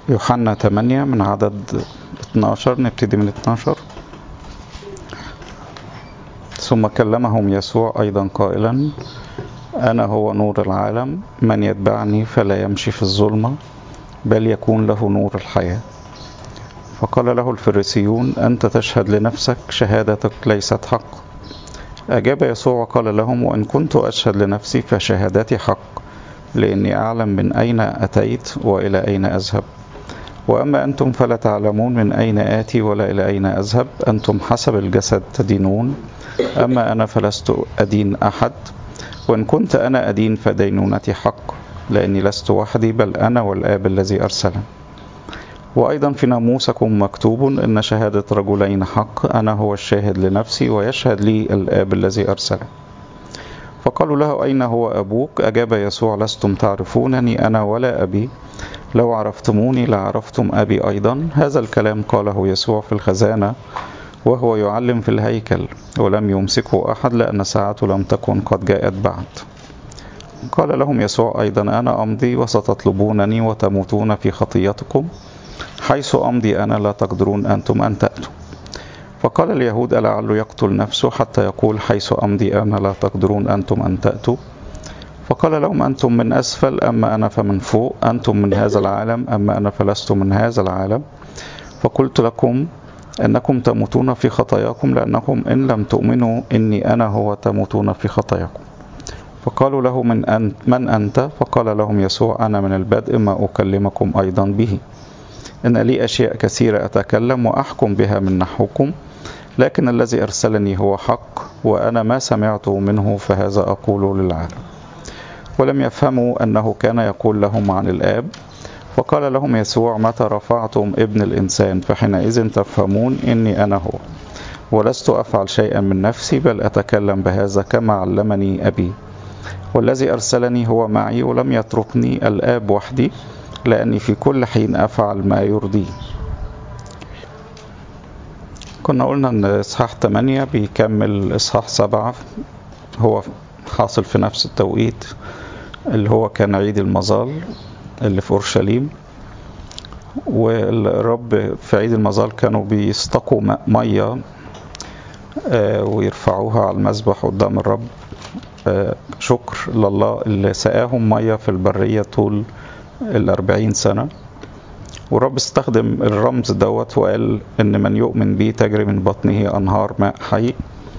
يوحنا 8 من عدد 12 نبتدي من 12 ثم كلمهم يسوع أيضا قائلا أنا هو نور العالم من يتبعني فلا يمشي في الظلمة بل يكون له نور الحياة فقال له الفريسيون أنت تشهد لنفسك شهادتك ليست حق أجاب يسوع وقال لهم وإن كنت أشهد لنفسي فشهادتي حق لأني أعلم من أين أتيت وإلى أين أذهب وأما أنتم فلا تعلمون من أين آتي ولا إلى أين أذهب أنتم حسب الجسد تدينون أما أنا فلست أدين أحد وإن كنت أنا أدين فدينونتي حق لأني لست وحدي بل أنا والآب الذي أرسلني وأيضا في ناموسكم مكتوب إن شهادة رجلين حق أنا هو الشاهد لنفسي ويشهد لي الآب الذي أرسله فقالوا له أين هو أبوك أجاب يسوع لستم تعرفونني أنا ولا أبي لو عرفتموني لعرفتم أبي أيضا هذا الكلام قاله يسوع في الخزانة وهو يعلم في الهيكل ولم يمسكه أحد لأن ساعته لم تكن قد جاءت بعد قال لهم يسوع أيضا أنا أمضي وستطلبونني وتموتون في خطيتكم حيث أمضي أنا لا تقدرون أنتم أن تأتوا فقال اليهود ألعله يقتل نفسه حتى يقول حيث أمضي أنا لا تقدرون أنتم أن تأتوا فقال لهم أنتم من أسفل أما أنا فمن فوق أنتم من هذا العالم أما أنا فلست من هذا العالم فقلت لكم أنكم تموتون في خطاياكم لأنكم إن لم تؤمنوا إني أنا هو تموتون في خطاياكم فقالوا له من أنت, من أنت فقال لهم يسوع أنا من البدء ما أكلمكم أيضا به إن لي أشياء كثيرة أتكلم وأحكم بها من نحوكم لكن الذي أرسلني هو حق وأنا ما سمعته منه فهذا أقول للعالم ولم يفهموا أنه كان يقول لهم عن الآب فقال لهم يسوع متى رفعتم ابن الإنسان فحينئذ تفهمون إني أنا هو ولست أفعل شيئا من نفسي بل أتكلم بهذا كما علمني أبي والذي أرسلني هو معي ولم يتركني الآب وحدي لأني في كل حين أفعل ما يرضيه كنا قلنا أن إصحاح 8 بيكمل إصحاح 7 هو حاصل في نفس التوقيت اللي هو كان عيد المظال اللي في أورشليم والرب في عيد المظال كانوا بيستقوا مية ويرفعوها على المذبح قدام الرب شكر لله اللي سقاهم مية في البرية طول الأربعين سنة والرب استخدم الرمز دوت وقال إن من يؤمن بي تجري من بطنه أنهار ماء حي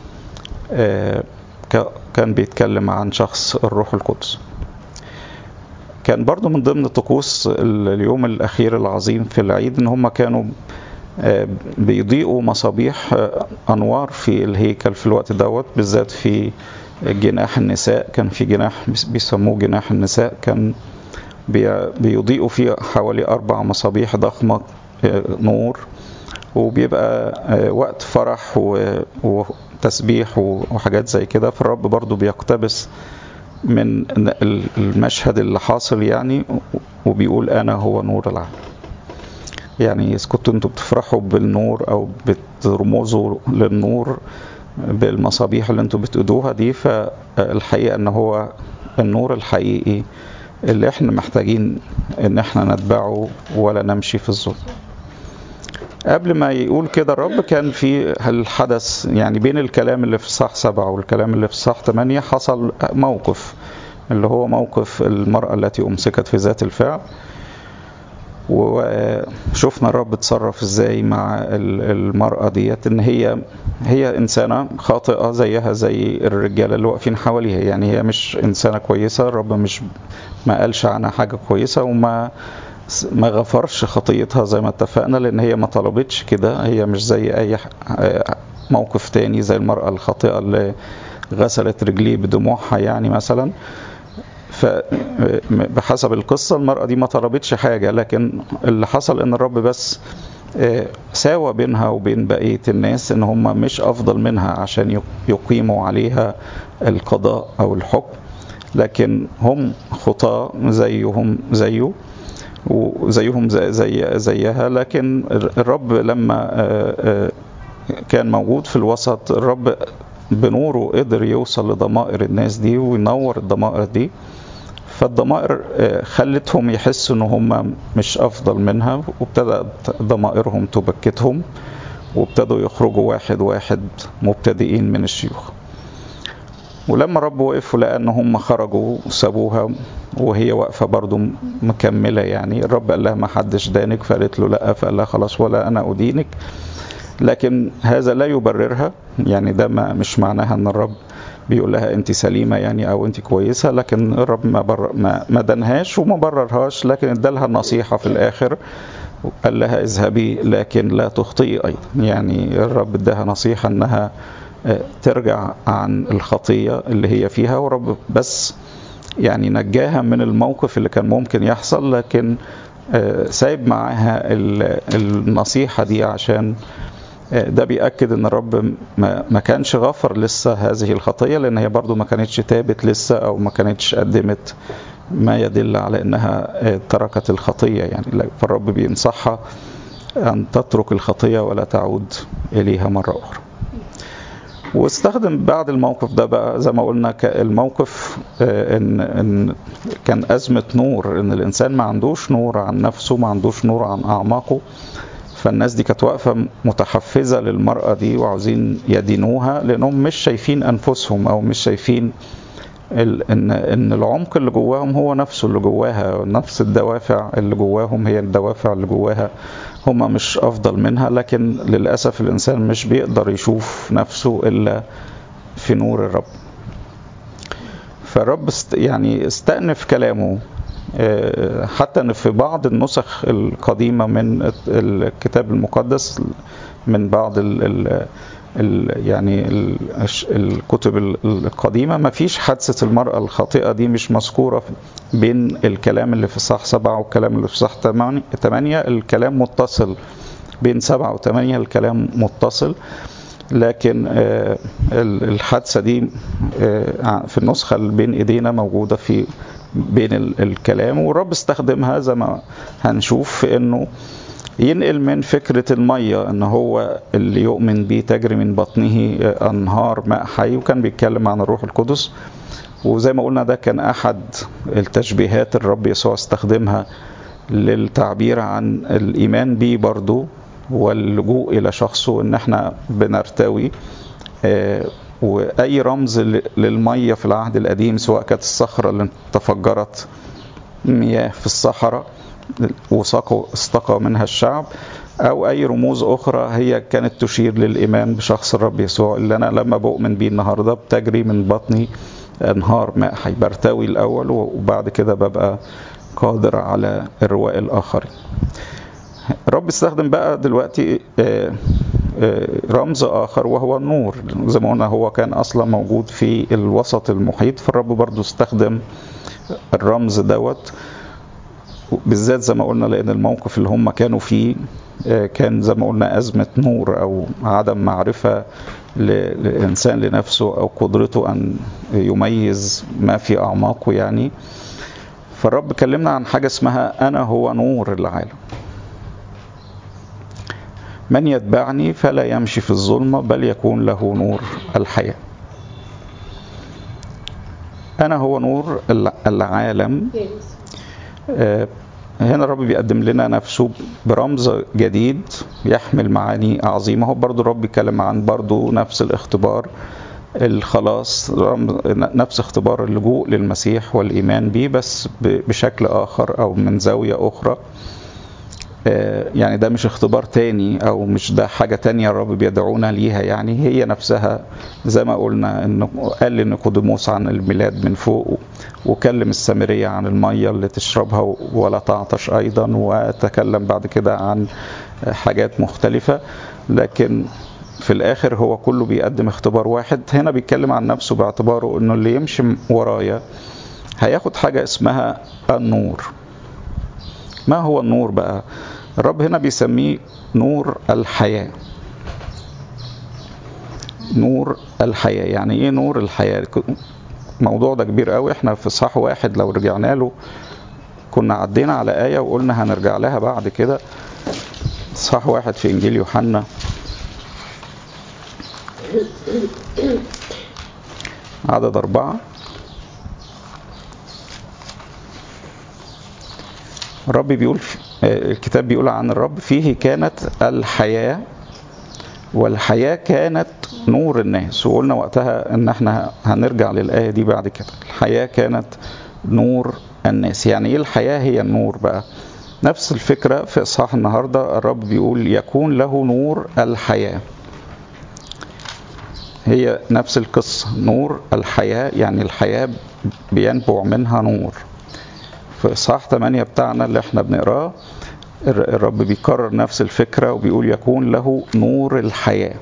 كان بيتكلم عن شخص الروح القدس كان برضو من ضمن طقوس اليوم الأخير العظيم في العيد إن هم كانوا بيضيئوا مصابيح أنوار في الهيكل في الوقت دوت بالذات في جناح النساء كان في جناح بيسموه جناح النساء كان بيضيئوا فيه حوالي أربع مصابيح ضخمة نور وبيبقى وقت فرح وتسبيح وحاجات زي كده فالرب برضو بيقتبس من المشهد اللي حاصل يعني وبيقول أنا هو نور العالم يعني إذا كنتوا انتوا بتفرحوا بالنور أو بترمزوا للنور بالمصابيح اللي انتوا بتقودوها دي فالحقيقة ان هو النور الحقيقي اللي احنا محتاجين ان احنا نتبعه ولا نمشي في الظلم قبل ما يقول كده الرب كان في الحدث يعني بين الكلام اللي في صح سبعة والكلام اللي في صح ثمانية حصل موقف اللي هو موقف المرأة التي أمسكت في ذات الفعل وشفنا الرب اتصرف ازاي مع المرأة ديت ان هي هي انسانة خاطئة زيها زي الرجالة اللي واقفين حواليها يعني هي مش انسانة كويسة الرب مش ما قالش عنها حاجة كويسة وما ما غفرش خطيتها زي ما اتفقنا لان هي ما طلبتش كده هي مش زي اي موقف تاني زي المرأة الخاطئة اللي غسلت رجليه بدموعها يعني مثلا فبحسب القصة المرأة دي ما طلبتش حاجة لكن اللي حصل ان الرب بس ساوى بينها وبين بقية الناس ان هم مش افضل منها عشان يقيموا عليها القضاء او الحكم لكن هم خطاة زيهم زيه وزيهم زي, زي زيها لكن الرب لما كان موجود في الوسط الرب بنوره قدر يوصل لضمائر الناس دي وينور الضمائر دي فالضمائر خلتهم يحسوا ان هم مش افضل منها وابتدأت ضمائرهم تبكتهم وابتدوا يخرجوا واحد واحد مبتدئين من الشيوخ ولما الرب وقف ولقى ان هم خرجوا وسابوها وهي واقفه برضو مكمله يعني الرب قال لها ما حدش دانك فقالت له لا فقال لها خلاص ولا انا ادينك لكن هذا لا يبررها يعني ده ما مش معناها ان الرب بيقول لها انت سليمه يعني او انت كويسه لكن الرب ما بر ما, ما دنهاش وما بررهاش لكن ادالها النصيحه في الاخر قال لها اذهبي لكن لا تخطئي ايضا يعني الرب اداها نصيحه انها ترجع عن الخطيه اللي هي فيها ورب بس يعني نجاها من الموقف اللي كان ممكن يحصل لكن سايب معاها النصيحه دي عشان ده بيأكد ان الرب ما كانش غفر لسه هذه الخطيه لان هي برضو ما كانتش تابت لسه او ما كانتش قدمت ما يدل على انها تركت الخطيه يعني فالرب بينصحها ان تترك الخطيه ولا تعود اليها مره اخرى. واستخدم بعد الموقف ده بقى زي ما قلنا الموقف ان ان كان ازمه نور ان الانسان ما عندوش نور عن نفسه ما عندوش نور عن اعماقه فالناس دي كانت واقفه متحفزه للمراه دي وعاوزين يدينوها لانهم مش شايفين انفسهم او مش شايفين ان ان العمق اللي جواهم هو نفسه اللي جواها نفس الدوافع اللي جواهم هي الدوافع اللي جواها هما مش افضل منها لكن للاسف الانسان مش بيقدر يشوف نفسه الا في نور الرب فالرب يعني استأنف كلامه حتى ان في بعض النسخ القديمه من الكتاب المقدس من بعض ال ال ال يعني ال الكتب القديمه ما فيش حادثه المراه الخاطئه دي مش مذكوره بين الكلام اللي في صح سبعة والكلام اللي في صح ثمانية الكلام متصل بين سبعة وثمانية الكلام متصل لكن الحادثه دي في النسخه اللي بين ايدينا موجوده في بين الكلام والرب استخدمها زي ما هنشوف في انه ينقل من فكرة المية ان هو اللي يؤمن بيه تجري من بطنه انهار ماء حي وكان بيتكلم عن الروح القدس وزي ما قلنا ده كان احد التشبيهات الرب يسوع استخدمها للتعبير عن الايمان بيه برضو واللجوء الى شخصه ان احنا بنرتوي واي رمز للميه في العهد القديم سواء كانت الصخره اللي تفجرت مياه في الصحراء وسقوا استقى منها الشعب او اي رموز اخرى هي كانت تشير للايمان بشخص الرب يسوع اللي انا لما بؤمن بيه النهارده بتجري من بطني انهار ماء حي برتوي الاول وبعد كده ببقى قادر على ارواء الاخرين الرب استخدم بقى دلوقتي رمز اخر وهو النور زي ما قلنا هو كان اصلا موجود في الوسط المحيط فالرب برضو استخدم الرمز دوت بالذات زي ما قلنا لان الموقف اللي هم كانوا فيه كان زي ما قلنا ازمه نور او عدم معرفه للانسان لنفسه او قدرته ان يميز ما في اعماقه يعني فالرب كلمنا عن حاجه اسمها انا هو نور العالم من يتبعني فلا يمشي في الظلمه بل يكون له نور الحياه انا هو نور العالم هنا الرب بيقدم لنا نفسه برمز جديد يحمل معاني عظيمة هو برضو الرب بيتكلم عن برضو نفس الاختبار الخلاص نفس اختبار اللجوء للمسيح والإيمان به بس بشكل آخر أو من زاوية أخرى يعني ده مش اختبار تاني او مش ده حاجة تانية الرب بيدعونا ليها يعني هي نفسها زي ما قلنا انه قال لنيقوديموس عن الميلاد من فوق وكلم السامرية عن المية اللي تشربها ولا تعطش ايضا وتكلم بعد كده عن حاجات مختلفة لكن في الاخر هو كله بيقدم اختبار واحد هنا بيتكلم عن نفسه باعتباره انه اللي يمشي ورايا هياخد حاجة اسمها النور ما هو النور بقى الرب هنا بيسميه نور الحياة نور الحياة يعني ايه نور الحياة الموضوع ده كبير قوي احنا في صح واحد لو رجعنا له كنا عدينا على آية وقلنا هنرجع لها بعد كده صح واحد في إنجيل يوحنا عدد أربعة الرب بيقول الكتاب بيقول عن الرب فيه كانت الحياة والحياة كانت نور الناس وقلنا وقتها ان احنا هنرجع للآية دي بعد كده الحياة كانت نور الناس يعني ايه الحياة هي النور بقى نفس الفكرة في إصحاح النهاردة الرب بيقول يكون له نور الحياة هي نفس القصة نور الحياة يعني الحياة بينبع منها نور في إصحاح 8 بتاعنا اللي احنا بنقراه الرب بيكرر نفس الفكرة وبيقول يكون له نور الحياة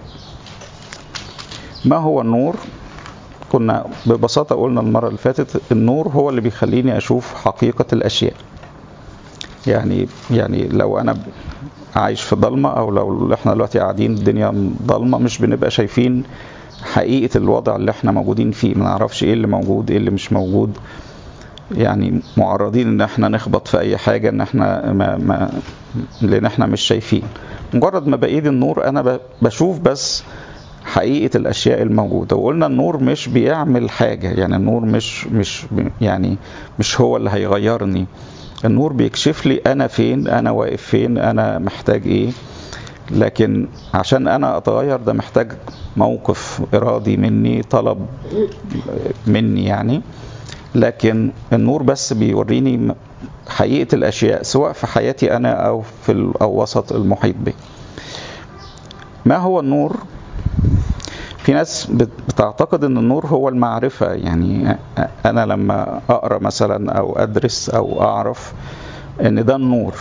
ما هو النور كنا ببساطة قلنا المرة اللي فاتت النور هو اللي بيخليني أشوف حقيقة الأشياء يعني يعني لو أنا عايش في ضلمة أو لو احنا دلوقتي قاعدين الدنيا ضلمة مش بنبقى شايفين حقيقة الوضع اللي احنا موجودين فيه ما نعرفش ايه اللي موجود ايه اللي مش موجود يعني معرضين ان احنا نخبط في اي حاجة ان احنا ما ما لان احنا مش شايفين مجرد ما بايد النور انا بشوف بس حقيقة الاشياء الموجودة وقلنا النور مش بيعمل حاجة يعني النور مش مش يعني مش هو اللي هيغيرني النور بيكشف لي انا فين انا واقف فين انا محتاج ايه لكن عشان انا اتغير ده محتاج موقف ارادي مني طلب مني يعني لكن النور بس بيوريني حقيقة الأشياء سواء في حياتي أنا أو في أو وسط المحيط بي ما هو النور؟ في ناس بتعتقد ان النور هو المعرفة يعني انا لما اقرا مثلا او ادرس او اعرف ان ده النور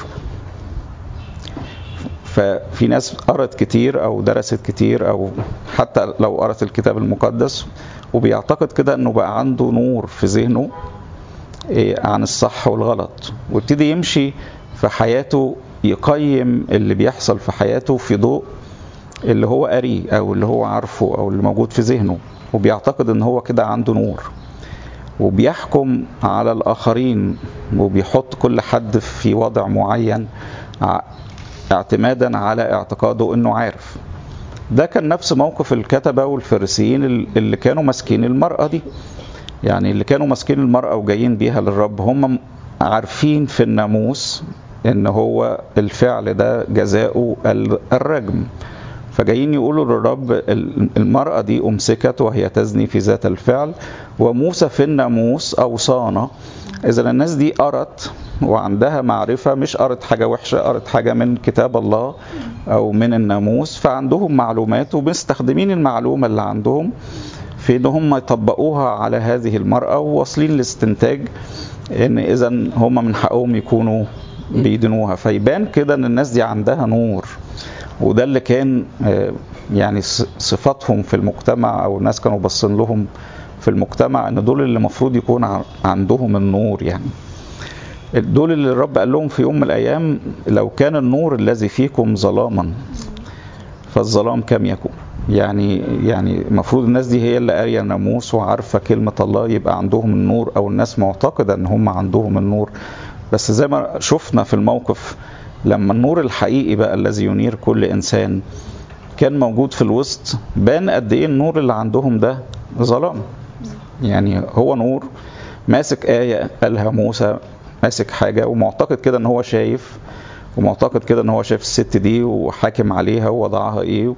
ففي ناس قرت كتير او درست كتير او حتى لو قرت الكتاب المقدس وبيعتقد كده انه بقى عنده نور في ذهنه عن الصح والغلط ويبتدي يمشي في حياته يقيم اللي بيحصل في حياته في ضوء اللي هو قاريه او اللي هو عارفه او اللي موجود في ذهنه وبيعتقد ان هو كده عنده نور وبيحكم على الاخرين وبيحط كل حد في وضع معين اعتمادا على اعتقاده انه عارف ده كان نفس موقف الكتبة والفريسيين اللي كانوا ماسكين المرأة دي يعني اللي كانوا ماسكين المرأة وجايين بيها للرب هم عارفين في الناموس ان هو الفعل ده جزاؤه الرجم فجايين يقولوا للرب المرأة دي أمسكت وهي تزني في ذات الفعل وموسى في الناموس أوصانا إذا الناس دي قرت وعندها معرفة مش قرت حاجة وحشة قرت حاجة من كتاب الله أو من الناموس فعندهم معلومات ومستخدمين المعلومة اللي عندهم في ان هم يطبقوها على هذه المرأة وواصلين لاستنتاج ان اذا هم من حقهم يكونوا بيدنوها فيبان كده ان الناس دي عندها نور وده اللي كان يعني صفاتهم في المجتمع او الناس كانوا باصين لهم في المجتمع ان دول اللي المفروض يكون عندهم النور يعني دول اللي الرب قال لهم في يوم من الايام لو كان النور الذي فيكم ظلاما فالظلام كم يكون يعني يعني المفروض الناس دي هي اللي قاريه الناموس وعارفه كلمه الله يبقى عندهم النور او الناس معتقده ان هم عندهم النور بس زي ما شفنا في الموقف لما النور الحقيقي بقى الذي ينير كل انسان كان موجود في الوسط بان قد ايه النور اللي عندهم ده ظلام يعني هو نور ماسك آية قالها موسى ماسك حاجة ومعتقد كده ان هو شايف ومعتقد كده ان هو شايف الست دي وحاكم عليها ووضعها ايه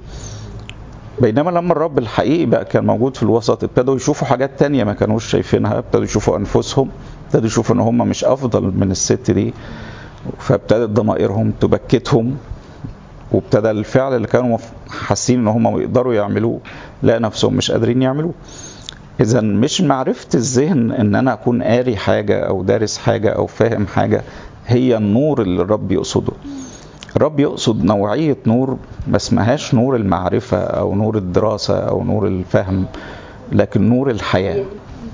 بينما لما الرب الحقيقي بقى كان موجود في الوسط ابتدوا يشوفوا حاجات تانية ما كانوش شايفينها ابتدوا يشوفوا انفسهم ابتدوا يشوفوا ان هم مش افضل من الست دي فابتدت ضمائرهم تبكتهم وابتدى الفعل اللي كانوا حاسين ان هم يقدروا يعملوه لا نفسهم مش قادرين يعملوه اذا مش معرفه الذهن ان انا اكون قاري حاجه او دارس حاجه او فاهم حاجه هي النور اللي الرب يقصده الرب يقصد نوعيه نور ما اسمهاش نور المعرفه او نور الدراسه او نور الفهم لكن نور الحياه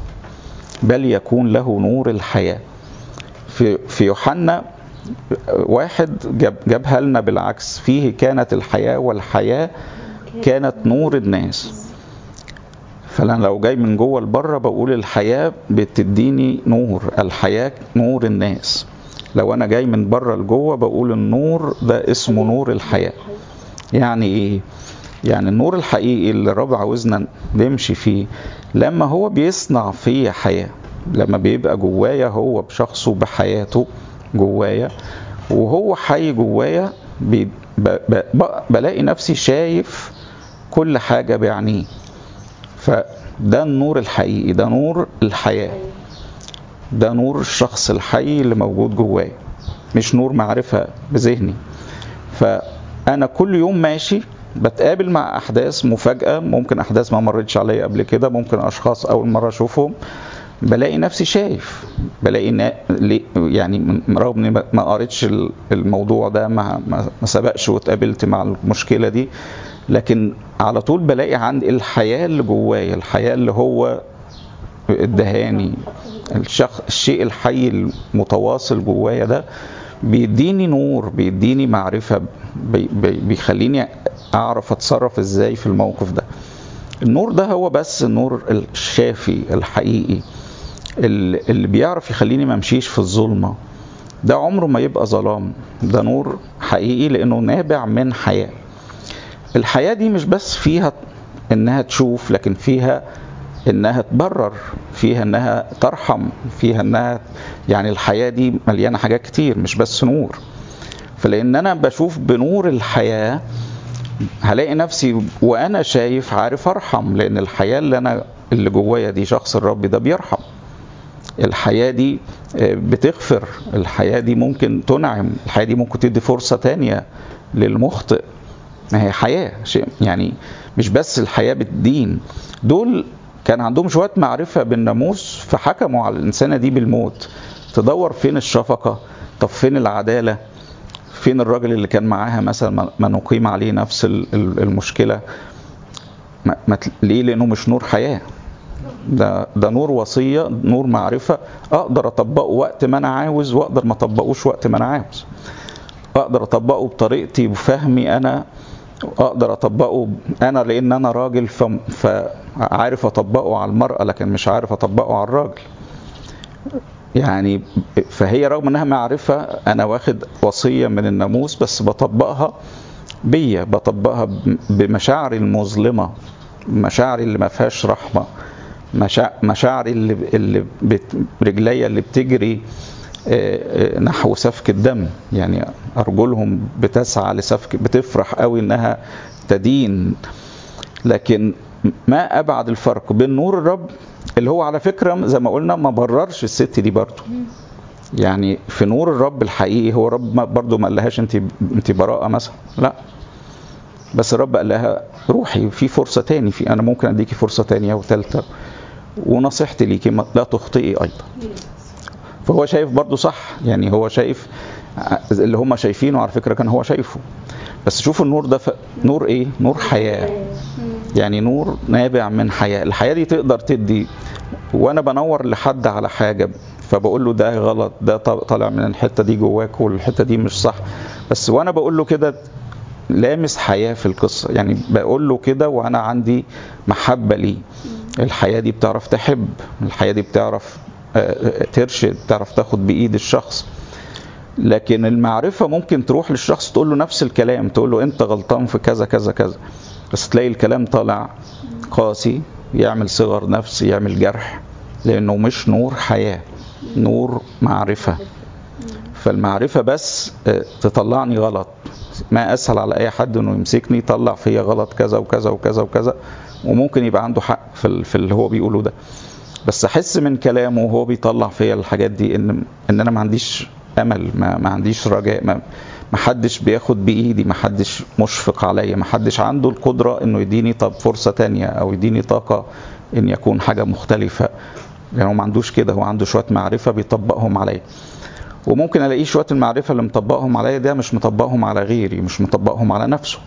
بل يكون له نور الحياه في في يوحنا واحد جاب جابها لنا بالعكس فيه كانت الحياه والحياه كانت نور الناس فانا لو جاي من جوه لبره بقول الحياه بتديني نور الحياه نور الناس لو انا جاي من بره لجوه بقول النور ده اسمه نور الحياه يعني ايه يعني النور الحقيقي اللي الرب عاوزنا نمشي فيه لما هو بيصنع فيا حياه لما بيبقى جوايا هو بشخصه بحياته جوايا وهو حي جوايا بي- ب- ب- ب- بلاقي نفسي شايف كل حاجة بعينيه فده النور الحقيقي ده نور الحياة ده نور الشخص الحي اللي موجود جوايا مش نور معرفة بذهني فأنا كل يوم ماشي بتقابل مع أحداث مفاجأة ممكن أحداث ما مرتش عليا قبل كده ممكن أشخاص أول مرة أشوفهم بلاقي نفسي شايف بلاقي نا... ليه- يعني من- رغم اني ما- ما قريتش ال- الموضوع ده ما ما ما سبقش واتقابلت مع المشكله دي لكن على طول بلاقي عندي الحياه اللي جوايا الحياه اللي هو ادهاني الشخص الشيء الحي المتواصل جوايا ده بيديني نور بيديني معرفه بي بي بيخليني اعرف اتصرف ازاي في الموقف ده النور ده هو بس النور الشافي الحقيقي اللي اللي بيعرف يخليني ما امشيش في الظلمه ده عمره ما يبقى ظلام ده نور حقيقي لانه نابع من حياه الحياه دي مش بس فيها انها تشوف لكن فيها انها تبرر فيها انها ترحم فيها انها يعني الحياه دي مليانه حاجات كتير مش بس نور فلان انا بشوف بنور الحياه هلاقي نفسي وانا شايف عارف ارحم لان الحياه اللي انا اللي جوايا دي شخص الرب ده بيرحم الحياه دي آه، بتغفر الحياه دي ممكن تنعم الحياه دي ممكن تدي فرصه تانية للمخطئ ما هي حياه شيء يعني مش بس الحياه بالدين دول كان عندهم شويه معرفه بالناموس فحكموا على الانسانه دي بالموت تدور فين الشفقه طب فين العداله فين الراجل اللي كان معاها مثلا ما- ما نقيم عليه نفس ال- ال- المشكله ما ما تل- ليه لانه مش نور حياه ده ده نور وصيه نور معرفه اقدر اطبقه وقت ما انا عاوز واقدر ما اطبقوش وقت ما انا عاوز اقدر اطبقه بطريقتي وفهمي انا اقدر اطبقه انا لان انا راجل ف- فعارف اطبقه على المراه لكن مش عارف اطبقه على الراجل يعني فهي رغم انها معرفه انا واخد وصيه من الناموس بس بطبقها بيا بطبقها ب- بمشاعري المظلمه مشاعري اللي ما فيهاش رحمه مشا- مشاعري اللي اللي بت- رجليا اللي بتجري آه، آه، نحو سفك الدم يعني ارجلهم بتسعى لسفك بتفرح قوي انها تدين لكن ما ابعد الفرق بين نور الرب اللي هو على فكره زي ما قلنا ما بررش الست دي برضه يعني في نور الرب الحقيقي هو رب ما- برضه ما قالهاش انت انت براءه مثلا لا بس الرب قال لها روحي في فرصه تاني في انا ممكن اديكي فرصه تانية وثالثه ونصيحتي ليكي ما- لا تخطئي ايضا فهو شايف برضه صح يعني هو شايف اللي هم شايفينه على فكره كان هو شايفه بس شوفوا النور ده ف... نور ايه نور حياه يعني نور نابع من حياه الحياه دي تقدر تدي وانا بنور لحد على حاجه فبقول له ده غلط ده ط- طالع من الحته دي جواك والحته دي مش صح بس وانا بقول له كده لامس حياه في القصه يعني بقول له كده وانا عندي محبه ليه الحياه دي بتعرف تحب الحياه دي بتعرف آه، آه، ترشد بتعرف تاخد بايد الشخص لكن المعرفه ممكن تروح للشخص تقول له نفس الكلام تقول له انت غلطان في كذا كذا كذا بس تلاقي الكلام طالع قاسي يعمل صغر نفس يعمل جرح لانه مش نور حياه نور معرفه فالمعرفه بس آه، تطلعني غلط ما اسهل على اي حد انه يمسكني يطلع فيا غلط كذا وكذا وكذا وكذا وممكن يبقى عنده حق في ال- في اللي هو بيقوله ده بس احس من كلامه وهو بيطلع فيا الحاجات دي ان ان انا ما عنديش امل ما, ما عنديش رجاء ما ما حدش بياخد بايدي ما حدش مشفق عليا ما حدش عنده القدره انه يديني طب فرصه تانية او يديني طاقه ان يكون حاجه مختلفه يعني هو ما عندوش كده هو عنده شويه معرفه بيطبقهم عليا وممكن الاقيه شويه المعرفه اللي مطبقهم عليا ده مش مطبقهم على غيري مش مطبقهم على نفسه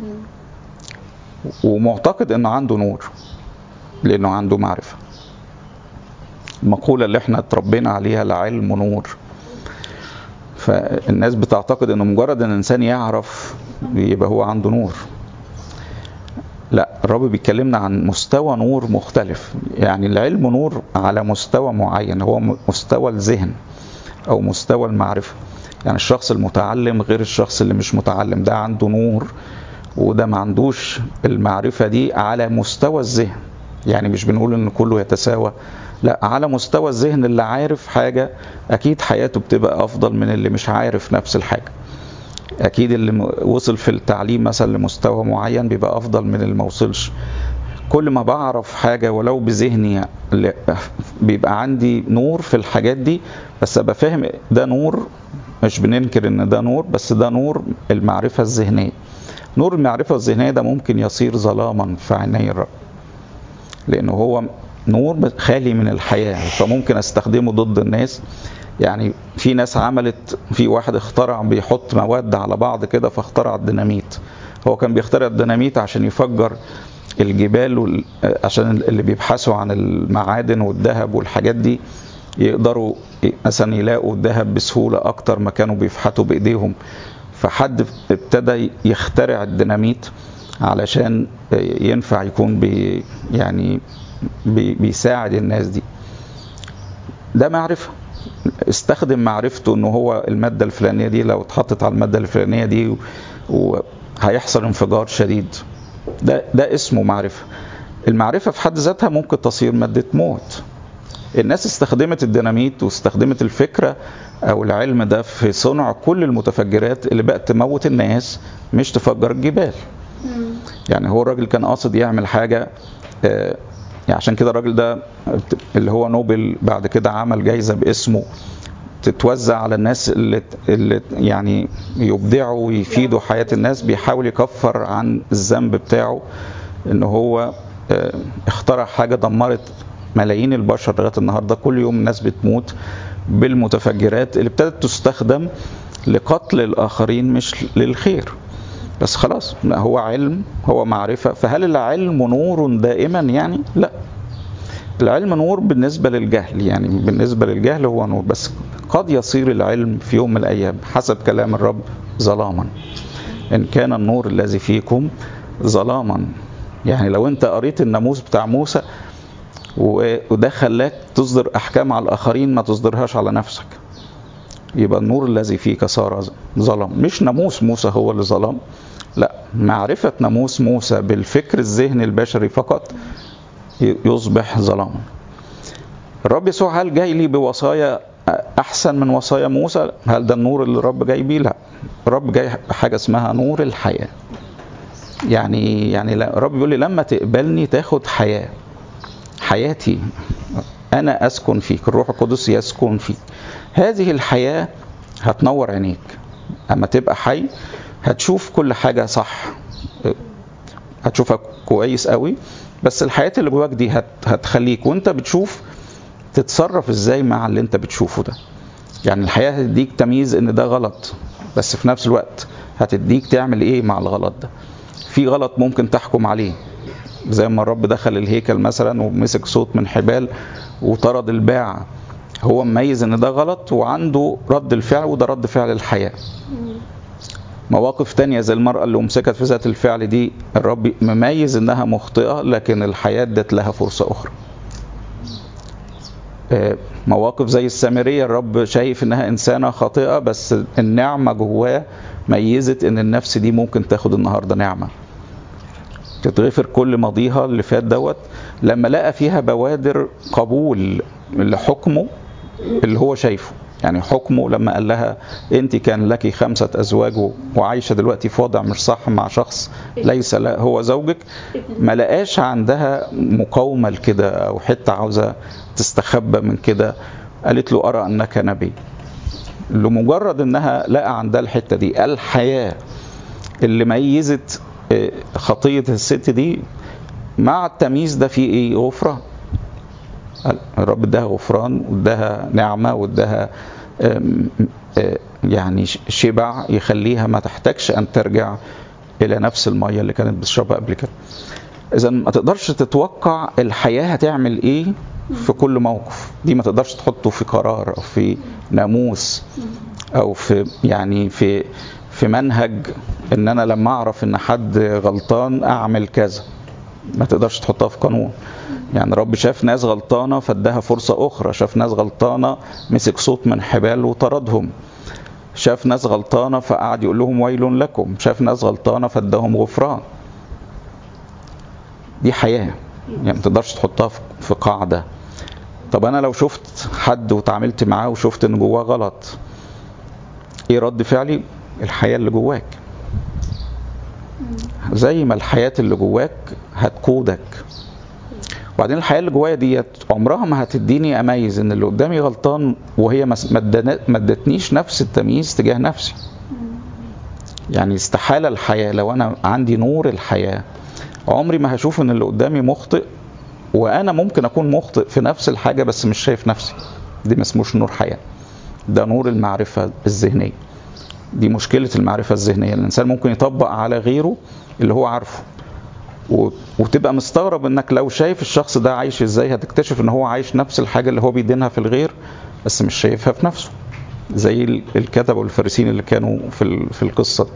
ومعتقد انه عنده نور لانه عنده معرفه المقولة اللي احنا اتربينا عليها العلم نور فالناس بتعتقد انه مجرد ان الانسان يعرف يبقى هو عنده نور لا الرب بيكلمنا عن مستوى نور مختلف يعني العلم نور على مستوى معين هو م- مستوى الذهن او مستوى المعرفة يعني الشخص المتعلم غير الشخص اللي مش متعلم ده عنده نور وده ما عندوش المعرفة دي على مستوى الذهن يعني مش بنقول ان كله يتساوى لا على مستوى الذهن اللي عارف حاجة اكيد حياته بتبقى افضل من اللي مش عارف نفس الحاجة اكيد اللي وصل في التعليم مثلا لمستوى معين بيبقى افضل من اللي ما وصلش كل ما بعرف حاجة ولو بذهني بيبقى عندي نور في الحاجات دي بس ابقى فاهم ده نور مش بننكر ان ده نور بس ده نور المعرفة الذهنية نور المعرفة الذهنية ده ممكن يصير ظلاما في عيني الرب لانه هو نور خالي من الحياة فممكن استخدمه ضد الناس يعني في ناس عملت في واحد اخترع بيحط مواد على بعض كده فاخترع الديناميت هو كان بيخترع الديناميت عشان يفجر الجبال عشان اللي بيبحثوا عن المعادن والذهب والحاجات دي يقدروا مثلا يلاقوا الذهب بسهولة أكتر ما كانوا بيفحتوا بإيديهم فحد ابتدى يخترع الديناميت علشان ينفع يكون بي يعني بي بيساعد الناس دي ده معرفة استخدم معرفته ان هو المادة الفلانية دي لو اتحطت على المادة الفلانية دي وهيحصل انفجار شديد ده ده اسمه معرفة المعرفة في حد ذاتها ممكن تصير مادة موت الناس استخدمت الديناميت واستخدمت الفكرة او العلم ده في صنع كل المتفجرات اللي بقت تموت الناس مش تفجر الجبال يعني هو الراجل كان قاصد يعمل حاجة آه يعني عشان كده الراجل ده اللي هو نوبل بعد كده عمل جايزة باسمه تتوزع على الناس اللي, اللي يعني يبدعوا ويفيدوا حياة الناس بيحاول يكفر عن الذنب بتاعه ان هو اخترع حاجة دمرت ملايين البشر لغاية النهاردة كل يوم الناس بتموت بالمتفجرات اللي ابتدت تستخدم لقتل الآخرين مش للخير بس خلاص هو علم هو معرفة فهل العلم نور دائما يعني لا العلم نور بالنسبة للجهل يعني بالنسبة للجهل هو نور بس قد يصير العلم في يوم من الأيام حسب كلام الرب ظلاما إن كان النور الذي فيكم ظلاما يعني لو أنت قريت الناموس بتاع موسى وده خلاك تصدر أحكام على الآخرين ما تصدرهاش على نفسك يبقى النور الذي فيك صار ظلم مش ناموس موسى هو اللي ظلم لا معرفة ناموس موسى بالفكر الذهني البشري فقط يصبح ظلاما الرب يسوع هل جاي لي بوصايا احسن من وصايا موسى هل ده النور اللي الرب جاي بيه لا الرب جاي بحاجه اسمها نور الحياه يعني يعني الرب بيقول لي لما تقبلني تاخد حياه حياتي انا اسكن فيك الروح القدس يسكن فيك هذه الحياه هتنور عينيك اما تبقى حي هتشوف كل حاجه صح هتشوفها كويس قوي بس الحياة اللي جواك دي هت هتخليك وانت بتشوف تتصرف ازاي مع اللي انت بتشوفه ده يعني الحياة هتديك تمييز ان ده غلط بس في نفس الوقت هتديك تعمل ايه مع الغلط ده في غلط ممكن تحكم عليه زي ما الرب دخل الهيكل مثلا ومسك صوت من حبال وطرد الباعة هو مميز ان ده غلط وعنده رد الفعل وده رد فعل الحياة مواقف تانية زي المرأة اللي أمسكت في ذات الفعل دي الرب مميز إنها مخطئة لكن الحياة ادت لها فرصة أخرى مواقف زي السامرية الرب شايف إنها إنسانة خاطئة بس النعمة جواه ميزت إن النفس دي ممكن تاخد النهاردة نعمة تتغفر كل ماضيها اللي فات دوت لما لقى فيها بوادر قبول لحكمه اللي هو شايفه يعني حكمه لما قال لها انت كان لك خمسة ازواج وعايشة دلوقتي في وضع مش صح مع شخص ليس لا هو زوجك ما لقاش عندها مقاومة لكده او حتة عاوزة تستخبى من كده قالت له ارى انك نبي لمجرد انها لقى عندها الحتة دي الحياة اللي ميزت خطية الست دي مع التمييز ده في ايه غفران الرب اداها غفران واداها نعمه واداها يعني شبع يخليها ما تحتاجش ان ترجع الى نفس الميه اللي كانت بتشربها قبل كده اذا ما تقدرش تتوقع الحياه هتعمل ايه في كل موقف دي ما تقدرش تحطه في قرار او في ناموس او في يعني في في منهج ان انا لما اعرف ان حد غلطان اعمل كذا ما تقدرش تحطها في قانون يعني رب شاف ناس غلطانة فاداها فرصة أخرى شاف ناس غلطانة مسك صوت من حبال وطردهم شاف ناس غلطانة فقعد يقول لهم ويل لكم شاف ناس غلطانة فاداهم غفران دي حياة يعني ما تقدرش تحطها في- في قاعده طب انا لو شفت حد وتعاملت معاه وشفت ان جواه غلط ايه رد فعلي الحياه اللي جواك زي ما الحياه اللي جواك هتقودك وبعدين الحياه اللي جوايا ديت عمرها ما هتديني اميز ان اللي قدامي غلطان وهي ما ما ادانا- ما ادتنيش نفس التمييز تجاه نفسي يعني استحاله الحياه لو انا عندي نور الحياه عمري ما هشوف ان اللي قدامي مخطئ وانا ممكن اكون مخطئ في نفس الحاجه بس مش شايف نفسي دي ما اسموش نور حياه ده نور المعرفه الذهنيه دي مشكله المعرفه الذهنيه الانسان ممكن يطبق على غيره اللي هو عارفه و- وتبقى مستغرب انك لو شايف الشخص ده عايش ازاي هتكتشف ان هو عايش نفس الحاجه اللي هو بيدينها في الغير بس مش شايفها في نفسه زي ال- الكتبه والفارسين اللي كانوا في ال- في القصه دي.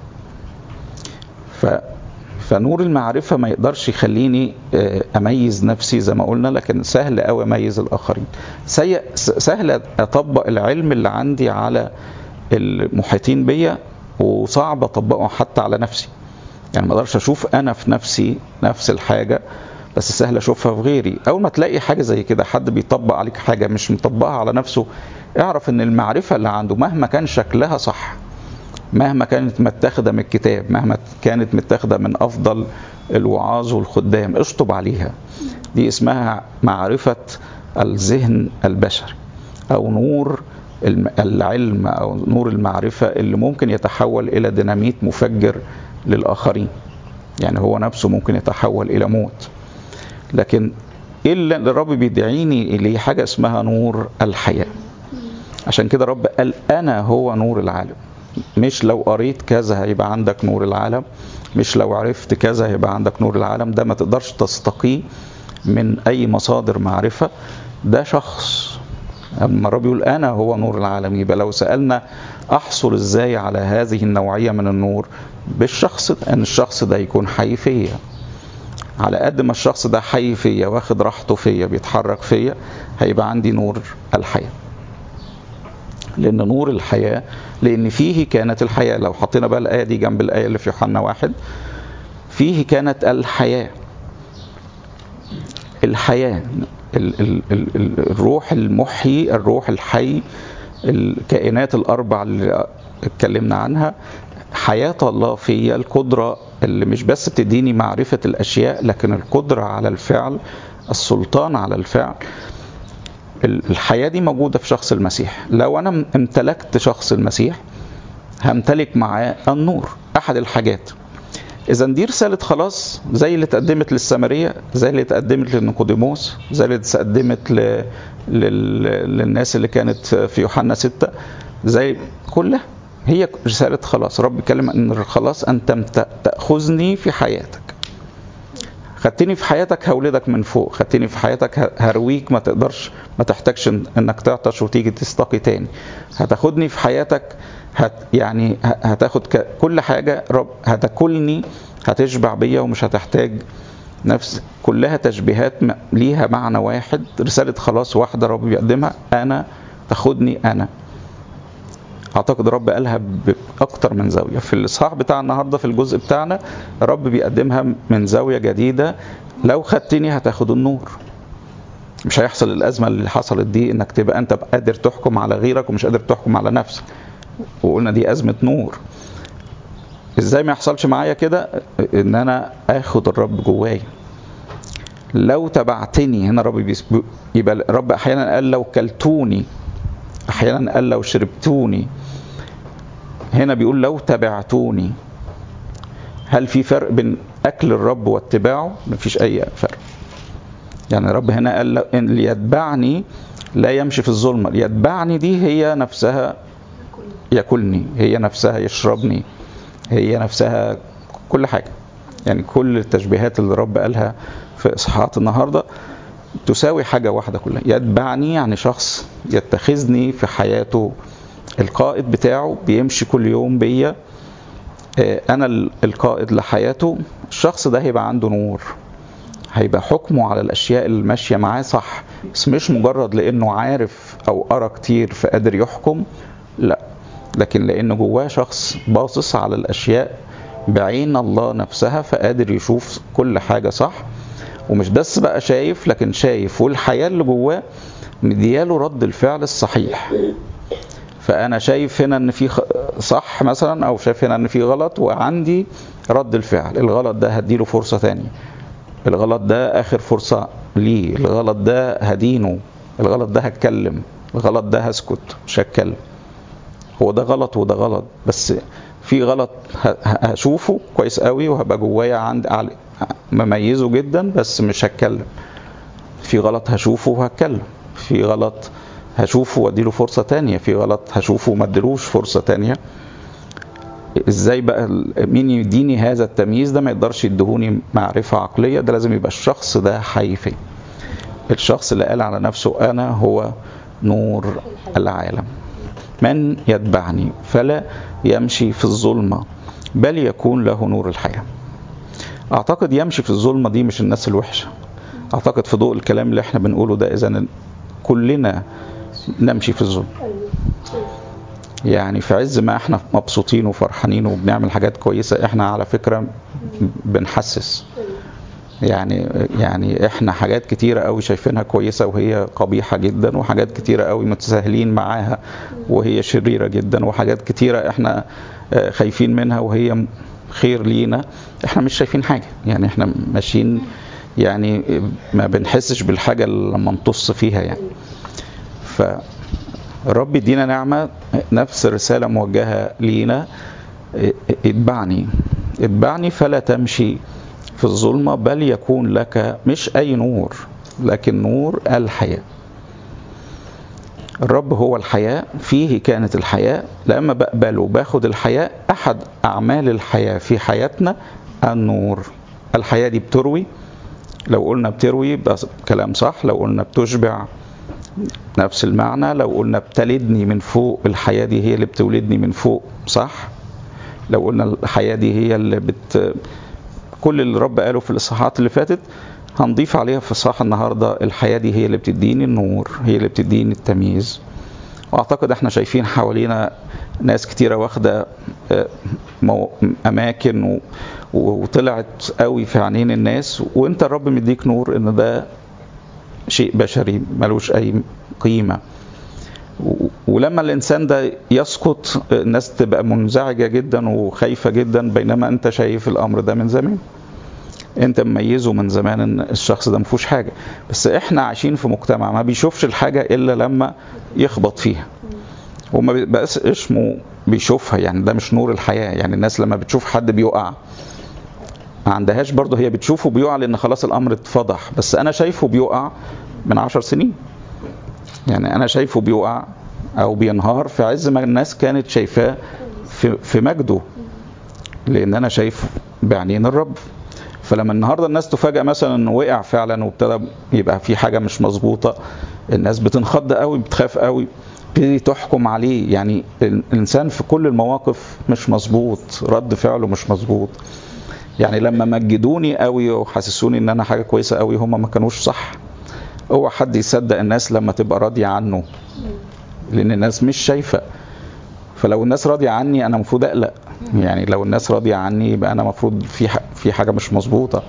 ف فنور المعرفه ما يقدرش يخليني آه، اميز نفسي زي ما قلنا لكن سهل قوي اميز الاخرين سي- س- سهل اطبق العلم اللي عندي على المحيطين بيا وصعب اطبقه حتى على نفسي يعني ما اقدرش اشوف انا في نفسي نفس الحاجه بس سهل اشوفها في غيري اول ما تلاقي حاجه زي كده حد بيطبق عليك حاجه مش مطبقها على نفسه اعرف ان المعرفه اللي عنده مهما كان شكلها صح مهما كانت متاخده من الكتاب مهما كانت متاخده من افضل الوعاظ والخدام اشطب عليها دي اسمها معرفه الذهن البشري او نور الم- العلم او نور المعرفه اللي ممكن يتحول الى ديناميت مفجر للاخرين يعني هو نفسه ممكن يتحول الى موت لكن ايه اللي الرب بيدعيني اليه حاجه اسمها نور الحياه عشان كده رب قال انا هو نور العالم مش لو قريت كذا هيبقى عندك نور العالم مش لو عرفت كذا هيبقى عندك نور العالم ده ما تقدرش تستقيه من اي مصادر معرفه ده شخص اما الرب يقول انا هو نور العالم يبقى لو سالنا احصل ازاي على هذه النوعيه من النور بالشخص ده ان الشخص ده يكون حي فيا على قد ما الشخص ده حي فيا واخد راحته فيا بيتحرك فيا هيبقى عندي نور الحياه لان نور الحياه لان فيه كانت الحياه لو حطينا بقى الايه دي جنب الايه اللي في يوحنا واحد فيه كانت الحياه الحياه ال ال ال ال الروح المحيي الروح الحي الكائنات الاربع اللي اتكلمنا عنها حياه الله فيا القدره اللي مش بس بتديني معرفه الاشياء لكن القدره على الفعل السلطان على الفعل الحياة دي موجودة في شخص المسيح لو أنا امتلكت شخص المسيح همتلك معاه النور أحد الحاجات إذا دي رسالة خلاص زي اللي اتقدمت للسامرية زي اللي اتقدمت لنيقوديموس زي اللي اتقدمت ل... لل... للناس اللي كانت في يوحنا ستة زي كلها هي رسالة خلاص رب بيتكلم ان الخلاص انت تأخذني في حياتك خدتني في حياتك هولدك من فوق خدتني في حياتك هرويك ما تقدرش ما تحتاجش انك تعطش وتيجي تستقي تاني هتاخدني في حياتك هت يعني هتاخد كل حاجه رب هتاكلني هتشبع بيا ومش هتحتاج نفس كلها تشبيهات ليها معنى واحد رساله خلاص واحده رب بيقدمها انا تاخدني انا اعتقد رب قالها باكتر من زاويه في الاصحاح بتاع النهارده في الجزء بتاعنا رب بيقدمها من زاويه جديده لو خدتني هتاخد النور مش هيحصل الازمه اللي حصلت دي انك تبقى انت قادر تحكم على غيرك ومش قادر تحكم على نفسك وقلنا دي ازمه نور ازاي ما يحصلش معايا كده ان انا اخد الرب جوايا لو تبعتني هنا رب يبقى الرب احيانا قال لو كلتوني احيانا قال لو شربتوني هنا بيقول لو تبعتوني هل في فرق بين اكل الرب واتباعه مفيش اي فرق يعني الرب هنا قال ان ليتبعني لا يمشي في الظلمه ليتبعني دي هي نفسها ياكلني هي نفسها يشربني هي نفسها كل حاجه يعني كل التشبيهات اللي الرب قالها في اصحاحات النهارده تساوي حاجة واحدة كلها يتبعني يعني شخص يتخذني في حياته القائد بتاعه بيمشي كل يوم بيا أنا القائد لحياته الشخص ده هيبقى عنده نور هيبقى حكمه على الأشياء اللي ماشية معاه صح بس مش مجرد لأنه عارف أو قرا كتير فقادر يحكم لا لكن لأنه جواه شخص باصص على الأشياء بعين الله نفسها فقادر يشوف كل حاجة صح ومش بس بقى شايف لكن شايف والحياة اللي جواه مدياله رد الفعل الصحيح فانا شايف هنا ان في صح مثلا او شايف هنا ان في غلط وعندي رد الفعل الغلط ده هديله فرصة تانية الغلط ده اخر فرصة ليه الغلط ده هدينه الغلط ده هتكلم الغلط ده هسكت مش هتكلم هو ده غلط وده غلط بس في غلط هشوفه كويس قوي وهبقى جوايا عند مميزه جدا بس مش هتكلم في غلط هشوفه وهتكلم في غلط هشوفه واديله فرصة تانية في غلط هشوفه وما اديلوش فرصة تانية ازاي بقى مين يديني هذا التمييز ده ما يقدرش يدهوني معرفة عقلية ده لازم يبقى الشخص ده حي فيه الشخص اللي قال على نفسه انا هو نور العالم من يتبعني فلا يمشي في الظلمة بل يكون له نور الحياة اعتقد يمشي في الظلمة دي مش الناس الوحشة اعتقد في ضوء الكلام اللي احنا بنقوله ده اذا كلنا نمشي في الظلم يعني في عز ما احنا مبسوطين وفرحانين وبنعمل حاجات كويسة احنا على فكرة بنحسس يعني يعني احنا حاجات كتيرة قوي شايفينها كويسة وهي قبيحة جدا وحاجات كتيرة قوي متساهلين معاها وهي شريرة جدا وحاجات كتيرة احنا خايفين منها وهي خير لينا احنا مش شايفين حاجة يعني احنا ماشيين يعني ما بنحسش بالحاجة لما نطص فيها يعني فرب يدينا نعمة نفس الرسالة موجهة لينا اتبعني اتبعني فلا تمشي في الظلمة بل يكون لك مش أي نور لكن نور الحياة الرب هو الحياة فيه كانت الحياة لما بقبله باخد الحياة أحد أعمال الحياة في حياتنا النور الحياة دي بتروي لو قلنا بتروي ده كلام صح لو قلنا بتشبع نفس المعنى لو قلنا بتلدني من فوق الحياة دي هي اللي بتولدني من فوق صح لو قلنا الحياة دي هي اللي بت كل اللي الرب قاله في الإصحاحات اللي فاتت هنضيف عليها في الصح النهاردة الحياة دي هي اللي بتديني النور هي اللي بتديني التمييز واعتقد احنا شايفين حوالينا ناس كتيرة واخدة اماكن وطلعت قوي في عينين الناس وانت الرب مديك نور ان ده شيء بشري ملوش اي قيمة ولما الانسان ده يسقط الناس تبقى منزعجة جدا وخايفة جدا بينما انت شايف الامر ده من زمان انت مميزه من زمان ان الشخص ده مفيهوش حاجه بس احنا عايشين في مجتمع ما بيشوفش الحاجه الا لما يخبط فيها وما بيبقاش اسمه بيشوفها يعني ده مش نور الحياه يعني الناس لما بتشوف حد بيقع ما عندهاش برضه هي بتشوفه بيقع لان خلاص الامر اتفضح بس انا شايفه بيقع من عشر سنين يعني انا شايفه بيقع او بينهار في عز ما الناس كانت شايفاه في, في مجده لان انا شايف بعينين الرب فلما النهارده الناس تفاجئ مثلا انه وقع فعلا وابتدى يبقى في حاجه مش مظبوطه الناس بتنخض قوي بتخاف قوي تبتدي تحكم عليه يعني الانسان في كل المواقف مش مظبوط رد فعله مش مظبوط يعني لما مجدوني قوي وحسسوني ان انا حاجه كويسه قوي هم ما كانوش صح اوعى حد يصدق الناس لما تبقى راضيه عنه لان الناس مش شايفه فلو الناس راضيه عني انا المفروض اقلق يعني لو الناس راضيه عني يبقى انا المفروض في في حاجه مش مظبوطه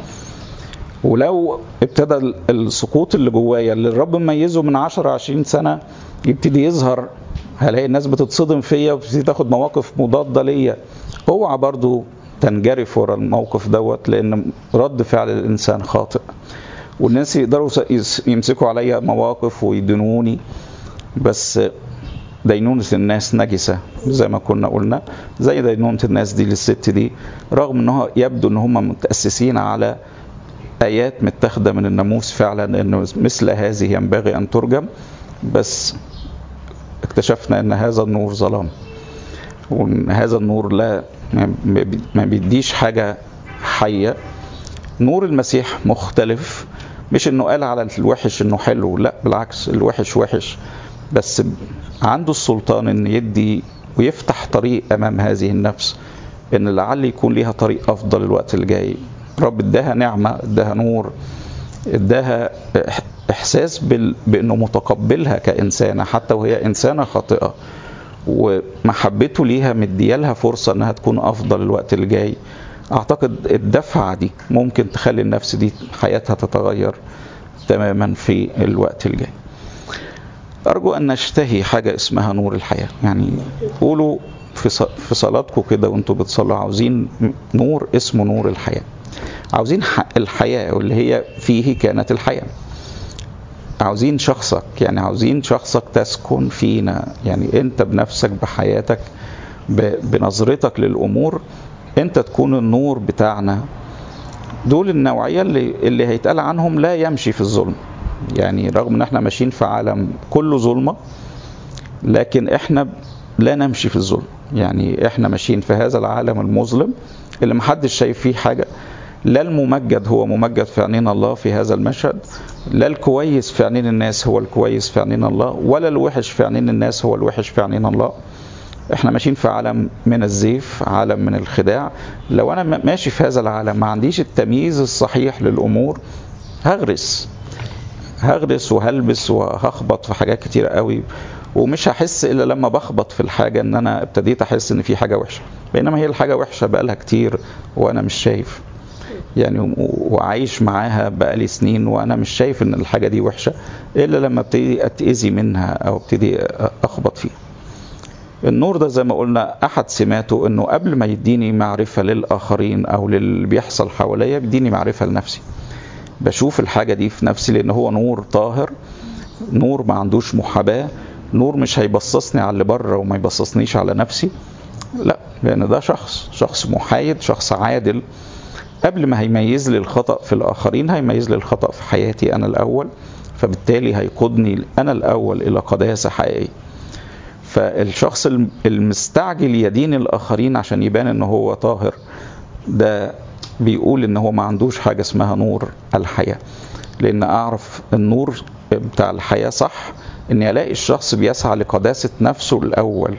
ولو ابتدى السقوط اللي جوايا اللي الرب مميزه من 10 20 سنه يبتدي يظهر هلاقي الناس بتتصدم فيا وبتبتدي تاخد مواقف مضاده ليا اوعى برضو تنجرف ورا الموقف دوت لان رد فعل الانسان خاطئ والناس يقدروا يمسكوا عليا مواقف ويدنوني بس دينونة الناس نجسة زي ما كنا قلنا زي دينونة الناس دي للست دي رغم انه يبدو ان هم متأسسين على آيات متاخدة من الناموس فعلا انه مثل هذه ينبغي ان ترجم بس اكتشفنا ان هذا النور ظلام وان هذا النور لا ما بيديش حاجة حية نور المسيح مختلف مش انه قال على الوحش انه حلو لا بالعكس الوحش وحش بس عنده السلطان ان يدي ويفتح طريق امام هذه النفس ان لعل يكون ليها طريق افضل الوقت اللي جاي رب اداها نعمه اداها نور اداها احساس بانه متقبلها كانسانه حتى وهي انسانه خاطئه ومحبته ليها مديالها فرصه انها تكون افضل الوقت اللي جاي اعتقد الدفعة دي ممكن تخلي النفس دي حياتها تتغير تماما في الوقت الجاي أرجو أن نشتهي حاجة اسمها نور الحياة يعني قولوا في في صلاتكم كده وانتوا بتصلوا عاوزين نور اسمه نور الحياة عاوزين الحياة واللي هي فيه كانت الحياة عاوزين شخصك يعني عاوزين شخصك تسكن فينا يعني انت بنفسك بحياتك بنظرتك للأمور انت تكون النور بتاعنا دول النوعية اللي, اللي هيتقال عنهم لا يمشي في الظلم يعني رغم ان احنا ماشيين في عالم كله ظلمة لكن احنا لا نمشي في الظلم يعني احنا ماشيين في هذا العالم المظلم اللي محدش شايف فيه حاجة لا الممجد هو ممجد في عينين الله في هذا المشهد لا الكويس في عينين الناس هو الكويس في عينين الله ولا الوحش في عينين الناس هو الوحش في عينين الله احنا ماشيين في عالم من الزيف عالم من الخداع لو انا ماشي في هذا العالم ما عنديش التمييز الصحيح للامور هغرس هغرس وهلبس وهخبط في حاجات كتيرة قوي ومش هحس الا لما بخبط في الحاجة ان انا ابتديت احس ان في حاجة وحشة بينما هي الحاجة وحشة بقالها كتير وانا مش شايف يعني وعايش معاها بقالي سنين وانا مش شايف ان الحاجة دي وحشة الا لما ابتدي اتأذي منها او ابتدي اخبط فيها النور ده زي ما قلنا احد سماته انه قبل ما يديني معرفة للاخرين او للي بيحصل حواليا بيديني معرفة لنفسي بشوف الحاجة دي في نفسي لان هو نور طاهر نور ما عندوش محاباة نور مش هيبصصني على اللي بره وما يبصصنيش على نفسي لا لان ده شخص شخص محايد شخص عادل قبل ما هيميز لي الخطأ في الآخرين هيميز لي الخطأ في حياتي أنا الأول فبالتالي هيقودني أنا الأول إلى قداسة حقيقية فالشخص المستعجل يدين الآخرين عشان يبان إن هو طاهر ده بيقول إن هو ما عندوش حاجة اسمها نور الحياة لأن أعرف النور بتاع الحياة صح إني ألاقي الشخص بيسعى لقداسة نفسه الأول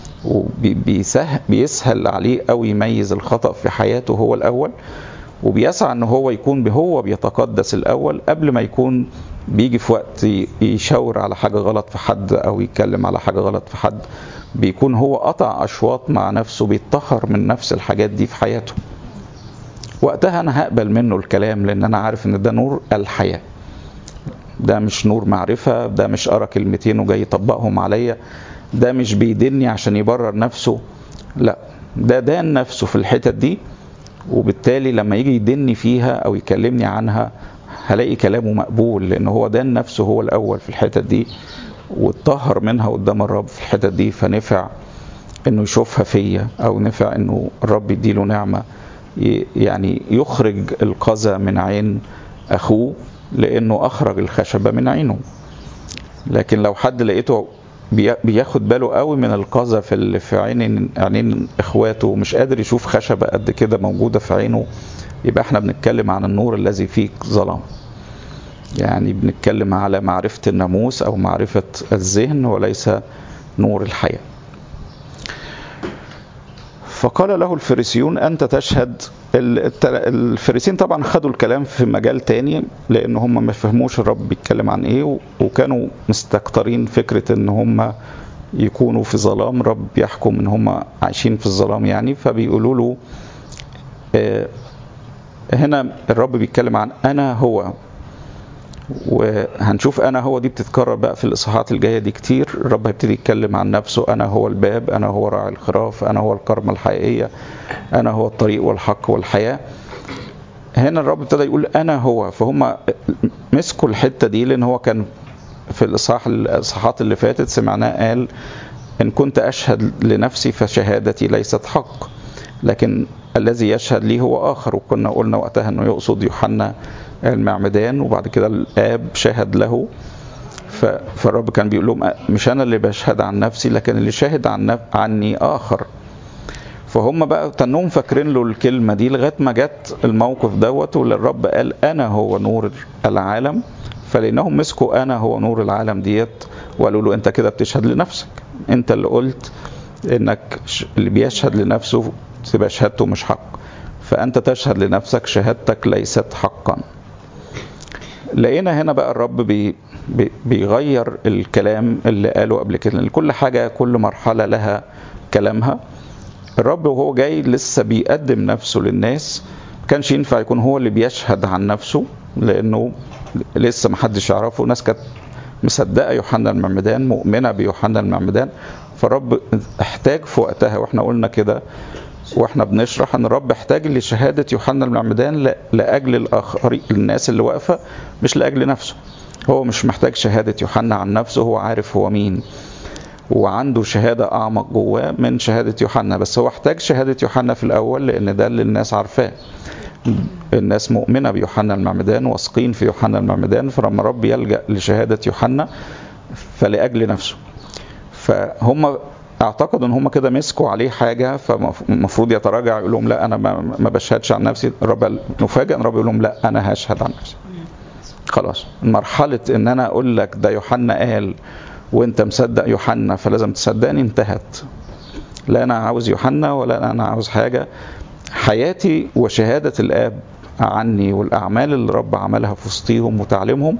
وبيسهل عليه أو يميز الخطأ في حياته هو الأول وبيسعى ان هو يكون هو بيتقدس الاول قبل ما يكون بيجي في وقت يشاور على حاجه غلط في حد او يتكلم على حاجه غلط في حد بيكون هو قطع اشواط مع نفسه بيتطهر من نفس الحاجات دي في حياته وقتها انا هقبل منه الكلام لان انا عارف ان ده نور الحياه ده مش نور معرفه ده مش قرا كلمتين وجاي يطبقهم عليا ده مش بيدني عشان يبرر نفسه لا ده دان نفسه في الحتت دي وبالتالي لما يجي يدني فيها او يكلمني عنها هلاقي كلامه مقبول لان هو دان نفسه هو الاول في الحتت دي واتطهر منها قدام الرب في الحتت دي فنفع انه يشوفها فيا او نفع انه الرب يديله نعمه يعني يخرج القذى من عين اخوه لانه اخرج الخشبه من عينه لكن لو حد لقيته بياخد باله قوي من القذف اللي في عين عينين اخواته ومش قادر يشوف خشبه قد كده موجوده في عينه يبقى احنا بنتكلم عن النور الذي فيه ظلام يعني بنتكلم على معرفه الناموس او معرفه الذهن وليس نور الحياه فقال له الفريسيون انت تشهد الفريسيين طبعا خدوا الكلام في مجال تاني لان هم ما فهموش الرب بيتكلم عن ايه وكانوا مستكترين فكره ان هم يكونوا في ظلام رب يحكم ان هم عايشين في الظلام يعني فبيقولوا له هنا الرب بيتكلم عن انا هو وهنشوف انا هو دي بتتكرر بقى في الاصحاحات الجايه دي كتير الرب هيبتدي يتكلم عن نفسه انا هو الباب انا هو راعي الخراف انا هو الكرمه الحقيقيه انا هو الطريق والحق والحياه هنا الرب ابتدى يقول انا هو فهم مسكوا الحته دي لان هو كان في الاصحاح الاصحاحات اللي فاتت سمعناه قال ان كنت اشهد لنفسي فشهادتي ليست حق لكن الذي يشهد لي هو اخر وكنا قلنا وقتها انه يقصد يوحنا المعمدان وبعد كده الاب شهد له فالرب كان بيقول لهم مش انا اللي بشهد عن نفسي لكن اللي شاهد عن عني اخر فهم بقى تنهم فاكرين له الكلمه دي لغايه ما جت الموقف دوت واللي الرب قال انا هو نور العالم فلانهم مسكوا انا هو نور العالم ديت وقالوا له انت كده بتشهد لنفسك انت اللي قلت انك اللي بيشهد لنفسه تبقى شهادته مش حق فانت تشهد لنفسك شهادتك ليست حقا لقينا هنا بقى الرب بي بي بيغير الكلام اللي قاله قبل كده لان كل حاجه كل مرحله لها كلامها الرب وهو جاي لسه بيقدم نفسه للناس ما كانش ينفع يكون هو اللي بيشهد عن نفسه لانه لسه ما حدش يعرفه ناس كانت مصدقه يوحنا المعمدان مؤمنه بيوحنا المعمدان فالرب احتاج في وقتها واحنا قلنا كده واحنا بنشرح ان الرب احتاج لشهاده يوحنا المعمدان لاجل الاخرين الناس اللي واقفه مش لاجل نفسه هو مش محتاج شهاده يوحنا عن نفسه هو عارف هو مين وعنده شهادة أعمق جواه من شهادة يوحنا بس هو احتاج شهادة يوحنا في الأول لأن ده اللي الناس عارفاه الناس مؤمنة بيوحنا المعمدان واثقين في يوحنا المعمدان فلما رب يلجأ لشهادة يوحنا فلأجل نفسه فهم اعتقدوا ان هم كده مسكوا عليه حاجه فالمفروض يتراجع يقول لهم لا انا ما بشهدش عن نفسي الرب نفاجئ ان الرب يقول لهم لا انا هشهد عن نفسي خلاص مرحله ان انا اقول لك ده يوحنا قال وانت مصدق يوحنا فلازم تصدقني انتهت لا انا عاوز يوحنا ولا انا عاوز حاجه حياتي وشهاده الاب عني والاعمال اللي الرب عملها في وسطيهم وتعليمهم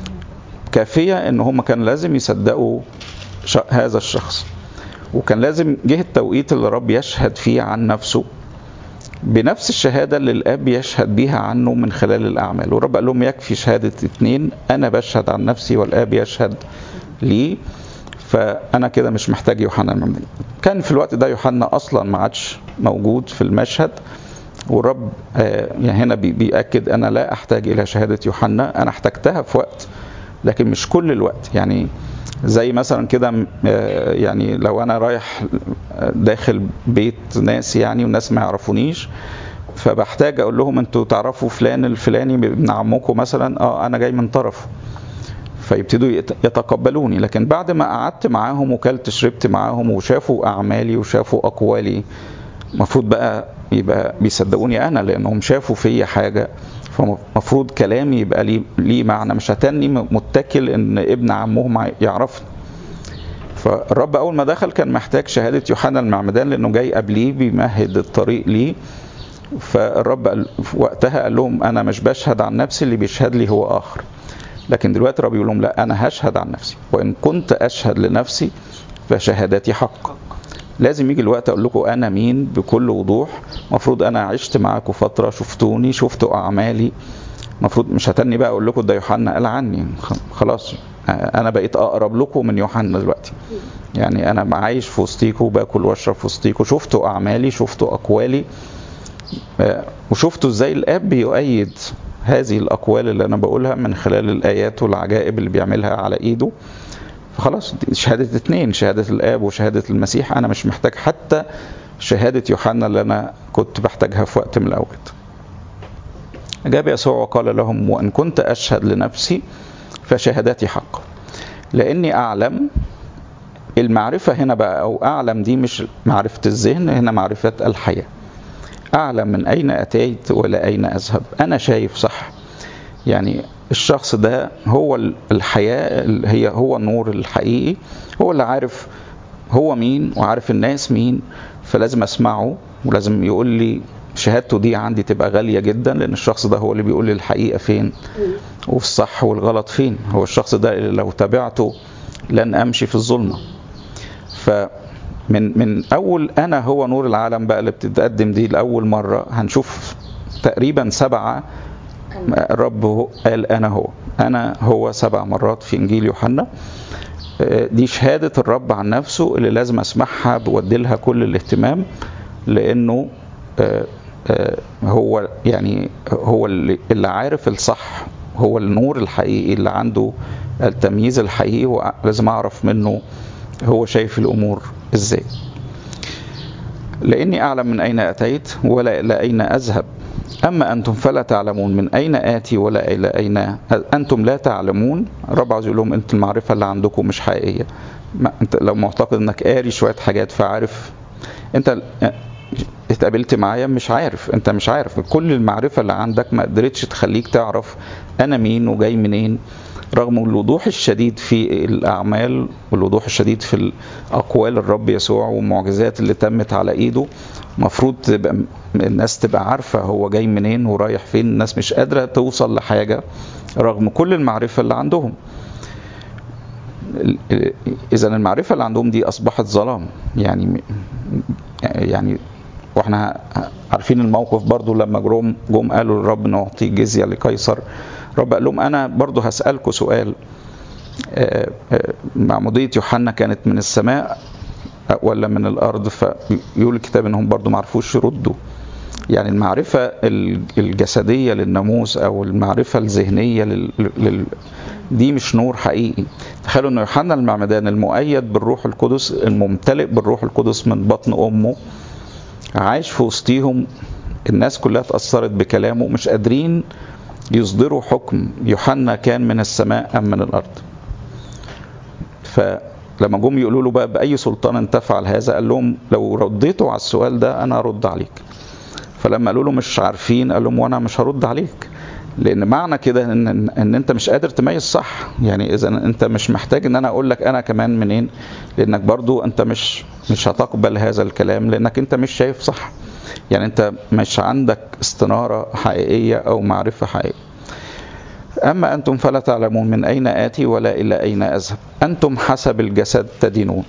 كافيه ان هم كان لازم يصدقوا هذا الشخص وكان لازم جه التوقيت اللي الرب يشهد فيه عن نفسه بنفس الشهاده اللي الاب يشهد بيها عنه من خلال الاعمال والرب قال لهم يكفي شهاده اتنين انا بشهد عن نفسي والاب يشهد لي فانا كده مش محتاج يوحنا المعمدان كان في الوقت ده يوحنا اصلا ما عادش موجود في المشهد والرب يعني هنا بيأكد انا لا احتاج الى شهاده يوحنا انا احتجتها في وقت لكن مش كل الوقت يعني زي مثلا كده يعني لو انا رايح داخل بيت ناس يعني والناس ما يعرفونيش فبحتاج اقول لهم انتوا تعرفوا فلان الفلاني ابن عمكم مثلا اه انا جاي من طرفه فيبتدوا يتقبلوني لكن بعد ما قعدت معاهم وكلت شربت معاهم وشافوا اعمالي وشافوا اقوالي المفروض بقى يبقى بيصدقوني انا لانهم شافوا فيا حاجه فمفروض كلامي يبقى ليه ليه معنى مش هتني متكل ان ابن عمهم يعرفني فالرب اول ما دخل كان محتاج شهاده يوحنا المعمدان لانه جاي قبليه بيمهد الطريق ليه فالرب وقتها قال لهم انا مش بشهد عن نفسي اللي بيشهد لي هو اخر لكن دلوقتي الرب يقول لهم لا انا هشهد عن نفسي وان كنت اشهد لنفسي فشهادتي حق لازم يجي الوقت اقول لكم انا مين بكل وضوح المفروض انا عشت معاكم فتره شفتوني شفتوا اعمالي المفروض مش هتني بقى اقول لكم ده يوحنا قال عني خلاص انا بقيت اقرب لكم من يوحنا دلوقتي يعني انا عايش في وسطيكم باكل واشرب في وسطيكم شفتوا اعمالي شفتوا اقوالي وشفتوا ازاي الاب بيؤيد هذه الاقوال اللي انا بقولها من خلال الايات والعجائب اللي بيعملها على ايده فخلاص شهادة اتنين شهادة الآب وشهادة المسيح أنا مش محتاج حتى شهادة يوحنا اللي أنا كنت بحتاجها في وقت من الأوقات أجاب يسوع وقال لهم وإن كنت أشهد لنفسي فشهادتي حق لأني أعلم المعرفة هنا بقى أو أعلم دي مش معرفة الذهن هنا معرفة الحياة أعلم من أين أتيت ولا أين أذهب أنا شايف صح يعني الشخص ده هو الحياة هي هو النور الحقيقي هو اللي عارف هو مين وعارف الناس مين فلازم اسمعه ولازم يقول لي شهادته دي عندي تبقى غالية جدا لأن الشخص ده هو اللي بيقول لي الحقيقة فين والصح والغلط فين هو الشخص ده اللي لو تابعته لن أمشي في الظلمة فمن من أول أنا هو نور العالم بقى اللي بتتقدم دي لأول مرة هنشوف تقريبا سبعة الرب قال أنا هو أنا هو سبع مرات في إنجيل يوحنا دي شهادة الرب عن نفسه اللي لازم أسمعها بودي لها كل الاهتمام لأنه هو يعني هو اللي عارف الصح هو النور الحقيقي اللي عنده التمييز الحقيقي ولازم أعرف منه هو شايف الأمور إزاي لأني أعلم من أين أتيت ولا إلى أين أذهب أما أنتم فلا تعلمون من أين آتي ولا إلى أين أنتم لا تعلمون الرب عاوز يقول لهم أنت المعرفة اللي عندكم مش حقيقية ما أنت لو معتقد أنك قاري شوية حاجات فعارف أنت اتقابلت معايا مش عارف أنت مش عارف كل المعرفة اللي عندك ما قدرتش تخليك تعرف أنا مين وجاي منين رغم الوضوح الشديد في الأعمال والوضوح الشديد في أقوال الرب يسوع والمعجزات اللي تمت على إيده مفروض تبقى الناس تبقى عارفة هو جاي منين ورايح فين الناس مش قادرة توصل لحاجة رغم كل المعرفة اللي عندهم اذا المعرفه اللي عندهم دي اصبحت ظلام يعني يعني واحنا عارفين الموقف برضو لما جروم جم قالوا للرب نعطي جزيه لقيصر رب قال لهم انا برضو هسالكم سؤال معموديه يوحنا كانت من السماء ولا من الارض فيقول الكتاب انهم برضو ما عرفوش يردوا يعني المعرفة الجسدية للناموس أو المعرفة الذهنية لل... دي مش نور حقيقي تخيلوا أن يوحنا المعمدان المؤيد بالروح القدس الممتلئ بالروح القدس من بطن أمه عايش في وسطيهم الناس كلها اتأثرت بكلامه مش قادرين يصدروا حكم يوحنا كان من السماء أم من الأرض فلما جم يقولوا له بقى بأي سلطان انت تفعل هذا قال لهم لو رديتوا على السؤال ده أنا أرد عليك فلما قالوا له مش عارفين قال لهم وانا مش هرد عليك لان معنى كده ان ان انت مش قادر تميز صح يعني اذا انت مش محتاج ان انا اقول لك انا كمان منين لانك برضو انت مش مش هتقبل هذا الكلام لانك انت مش شايف صح يعني انت مش عندك استناره حقيقيه او معرفه حقيقيه اما انتم فلا تعلمون من اين اتي ولا الى اين اذهب انتم حسب الجسد تدينون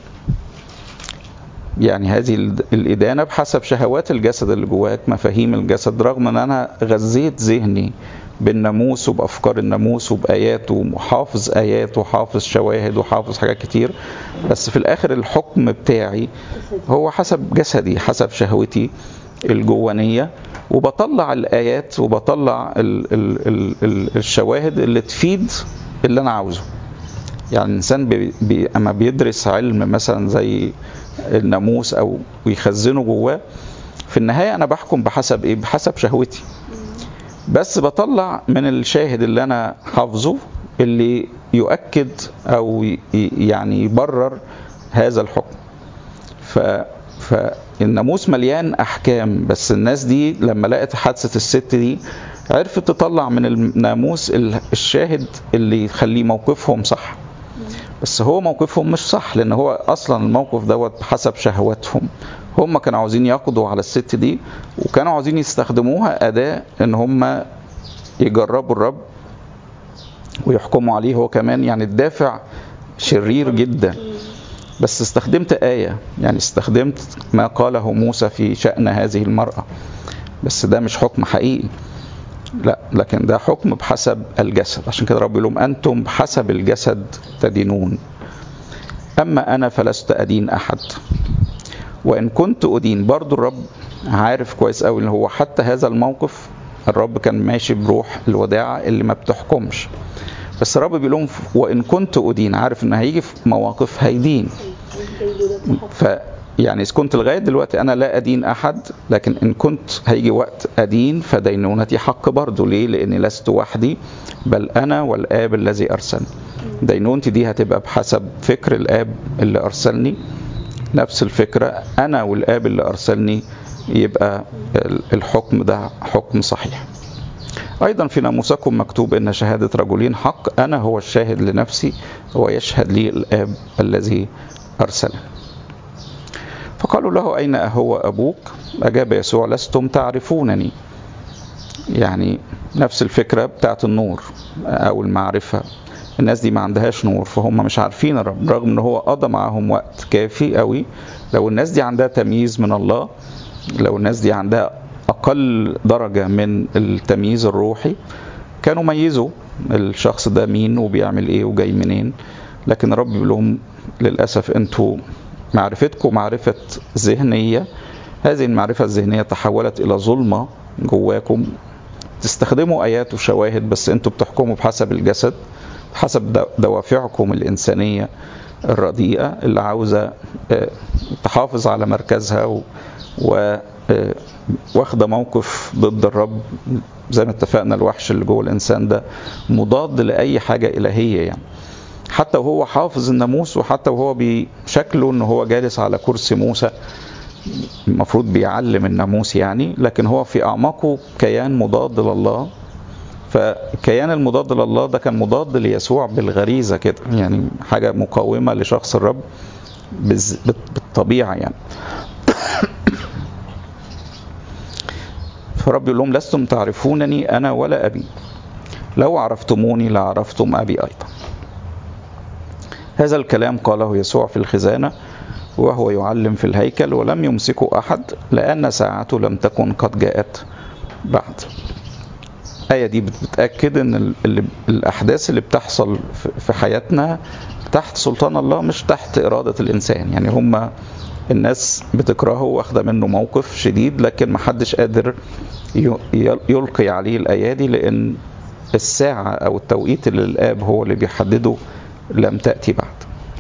يعني هذه الإدانة بحسب شهوات الجسد اللي جواك مفاهيم الجسد رغم أن أنا غذيت ذهني بالناموس وبأفكار الناموس وبآياته وحافظ آيات وحافظ شواهد وحافظ حاجات كتير بس في الآخر الحكم بتاعي هو حسب جسدي حسب شهوتي الجوانية وبطلع الآيات وبطلع ال ال ال ال الشواهد اللي تفيد اللي أنا عاوزه يعني الإنسان بي بي أما بيدرس علم مثلا زي الناموس او ويخزنه جواه في النهايه انا بحكم بحسب ايه بحسب شهوتي بس بطلع من الشاهد اللي انا حافظه اللي يؤكد او يعني يبرر هذا الحكم ف فالناموس مليان احكام بس الناس دي لما لقت حادثه الست دي عرفت تطلع من الناموس الشاهد اللي يخليه موقفهم صح بس هو موقفهم مش صح لان هو اصلا الموقف دوت بحسب شهواتهم هم كانوا عاوزين يقضوا على الست دي وكانوا عاوزين يستخدموها اداه ان هم يجربوا الرب ويحكموا عليه هو كمان يعني الدافع شرير جدا بس استخدمت آية يعني استخدمت ما قاله موسى في شأن هذه المرأة بس ده مش حكم حقيقي لا لكن ده حكم بحسب الجسد عشان كده رب يقول لهم انتم بحسب الجسد تدينون اما انا فلست ادين احد وان كنت ادين برضو الرب عارف كويس قوي ان هو حتى هذا الموقف الرب كان ماشي بروح الوداعة اللي ما بتحكمش بس الرب بيقول لهم وان كنت ادين عارف ان هيجي في مواقف هيدين ف يعني إذا كنت لغاية دلوقتي أنا لا أدين أحد لكن إن كنت هيجي وقت أدين فدينونتي حق برضه ليه؟ لأني لست وحدي بل أنا والآب الذي أرسلني دينونتي دي هتبقى بحسب فكر الآب اللي أرسلني نفس الفكرة أنا والآب اللي أرسلني يبقى الحكم ده حكم صحيح أيضا في ناموسكم مكتوب أن شهادة رجلين حق أنا هو الشاهد لنفسي ويشهد لي الآب الذي أرسلني فقالوا له أين هو أبوك أجاب يسوع لستم تعرفونني يعني نفس الفكرة بتاعت النور أو المعرفة الناس دي ما عندهاش نور فهم مش عارفين الرب رغم ان هو قضى معاهم وقت كافي قوي لو الناس دي عندها تمييز من الله لو الناس دي عندها اقل درجة من التمييز الروحي كانوا ميزوا الشخص ده مين وبيعمل ايه وجاي منين لكن الرب بيقول لهم للاسف انتوا معرفتكم معرفة ذهنية هذه المعرفة الذهنية تحولت إلى ظلمة جواكم تستخدموا آيات وشواهد بس أنتوا بتحكموا بحسب الجسد حسب دوافعكم الإنسانية الرديئة اللي عاوزة تحافظ على مركزها و, و واخده موقف ضد الرب زي ما اتفقنا الوحش اللي جوه الانسان ده مضاد لاي حاجه الهيه يعني حتى وهو حافظ الناموس وحتى وهو بشكله ان هو جالس على كرسي موسى المفروض بيعلم الناموس يعني لكن هو في اعماقه كيان مضاد لله فالكيان المضاد لله ده كان مضاد ليسوع بالغريزه كده يعني حاجه مقاومه لشخص الرب بالطبيعه يعني فرب يقول لهم لستم تعرفونني انا ولا ابي لو عرفتموني لعرفتم ابي ايضا هذا الكلام قاله يسوع في الخزانة وهو يعلم في الهيكل ولم يمسكه أحد لأن ساعته لم تكن قد جاءت بعد الآية دي بتأكد أن الأحداث اللي بتحصل في حياتنا تحت سلطان الله مش تحت إرادة الإنسان يعني هم الناس بتكرهه واخدة منه موقف شديد لكن محدش قادر يلقي عليه الأيادي لأن الساعة أو التوقيت اللي الآب هو اللي بيحدده لم تأتي بعد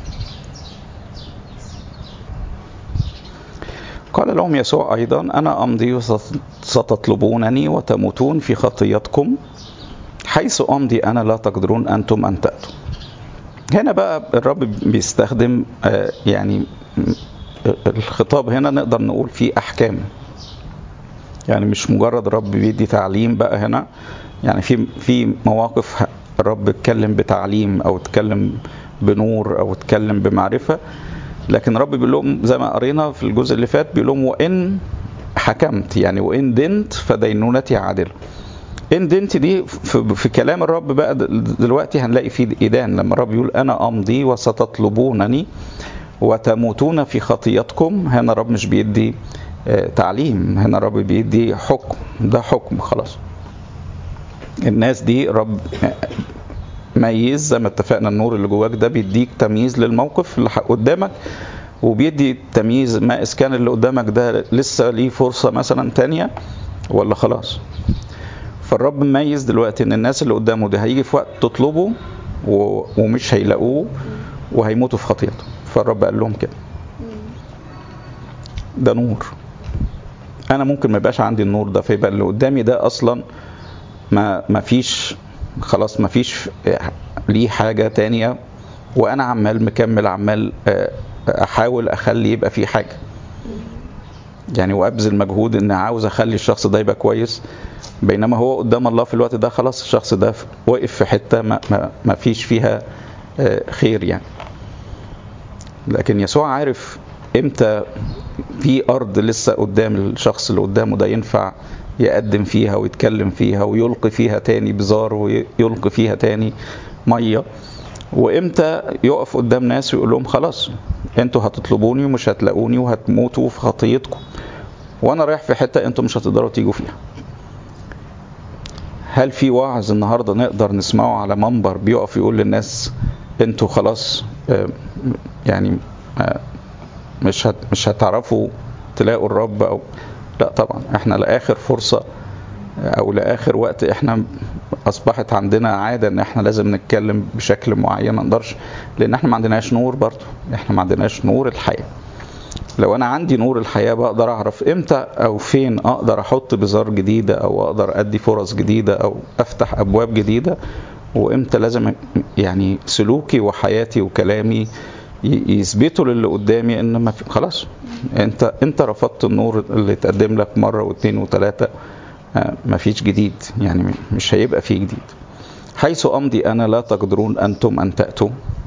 قال لهم يسوع أيضا أنا أمضي ستطلبونني وتموتون في خطيتكم حيث أمضي أنا لا تقدرون أنتم أن تأتوا هنا بقى الرب بيستخدم يعني الخطاب هنا نقدر نقول فيه أحكام يعني مش مجرد رب بيدي تعليم بقى هنا يعني في في مواقف الرب اتكلم بتعليم او اتكلم بنور او اتكلم بمعرفه لكن رب بيقول لهم زي ما قرينا في الجزء اللي فات بيقول لهم وان حكمت يعني وان دنت فدينونتي عادله ان دنت دي في, في كلام الرب بقى دلوقتي هنلاقي فيه ايدان لما الرب يقول انا امضي وستطلبونني وتموتون في خطيتكم هنا الرب مش بيدي تعليم هنا الرب بيدي حكم ده حكم خلاص الناس دي رب ميز زي ما اتفقنا النور اللي جواك ده بيديك تمييز للموقف اللي قدامك وبيدي تمييز ما اذا كان اللي قدامك ده لسه ليه فرصه مثلا تانية ولا خلاص فالرب مميز دلوقتي ان الناس اللي قدامه ده هيجي في وقت تطلبه ومش هيلاقوه وهيموتوا في خطيئته فالرب قال لهم كده ده نور انا ممكن ما يبقاش عندي النور ده فيبقى اللي قدامي ده اصلا ما ما فيش خلاص ما فيش ليه حاجة تانية وأنا عمال مكمل عمال أحاول أخلي يبقى في حاجة يعني وأبذل مجهود إن عاوز أخلي الشخص ده يبقى كويس بينما هو قدام الله في الوقت ده خلاص الشخص ده وقف في حتة ما, ما, ما فيش فيها خير يعني لكن يسوع عارف امتى في ارض لسه قدام الشخص اللي قدامه ده ينفع يقدم فيها ويتكلم فيها ويلقي فيها تاني بزار ويلقي فيها تاني ميه وامتى يقف قدام ناس ويقول لهم خلاص انتوا هتطلبوني ومش هتلاقوني وهتموتوا في خطيتكم وانا رايح في حته انتوا مش هتقدروا تيجوا فيها هل في وعظ النهارده نقدر نسمعه على منبر بيقف يقول للناس انتوا خلاص يعني مش هت مش هتعرفوا تلاقوا الرب او لا طبعا احنا لاخر فرصه او لاخر وقت احنا اصبحت عندنا عاده ان احنا لازم نتكلم بشكل معين ما نقدرش لان احنا ما عندناش نور برضه احنا ما عندناش نور الحياه لو انا عندي نور الحياه بقدر اعرف امتى او فين اقدر احط بزار جديده او اقدر ادي فرص جديده او افتح ابواب جديده وامتى لازم يعني سلوكي وحياتي وكلامي يثبتوا للي قدامي ان ما في خلاص انت انت رفضت النور اللي اتقدم لك مره واثنين وثلاثه ما فيش جديد يعني مش هيبقى فيه جديد حيث امضي انا لا تقدرون انتم ان تاتوا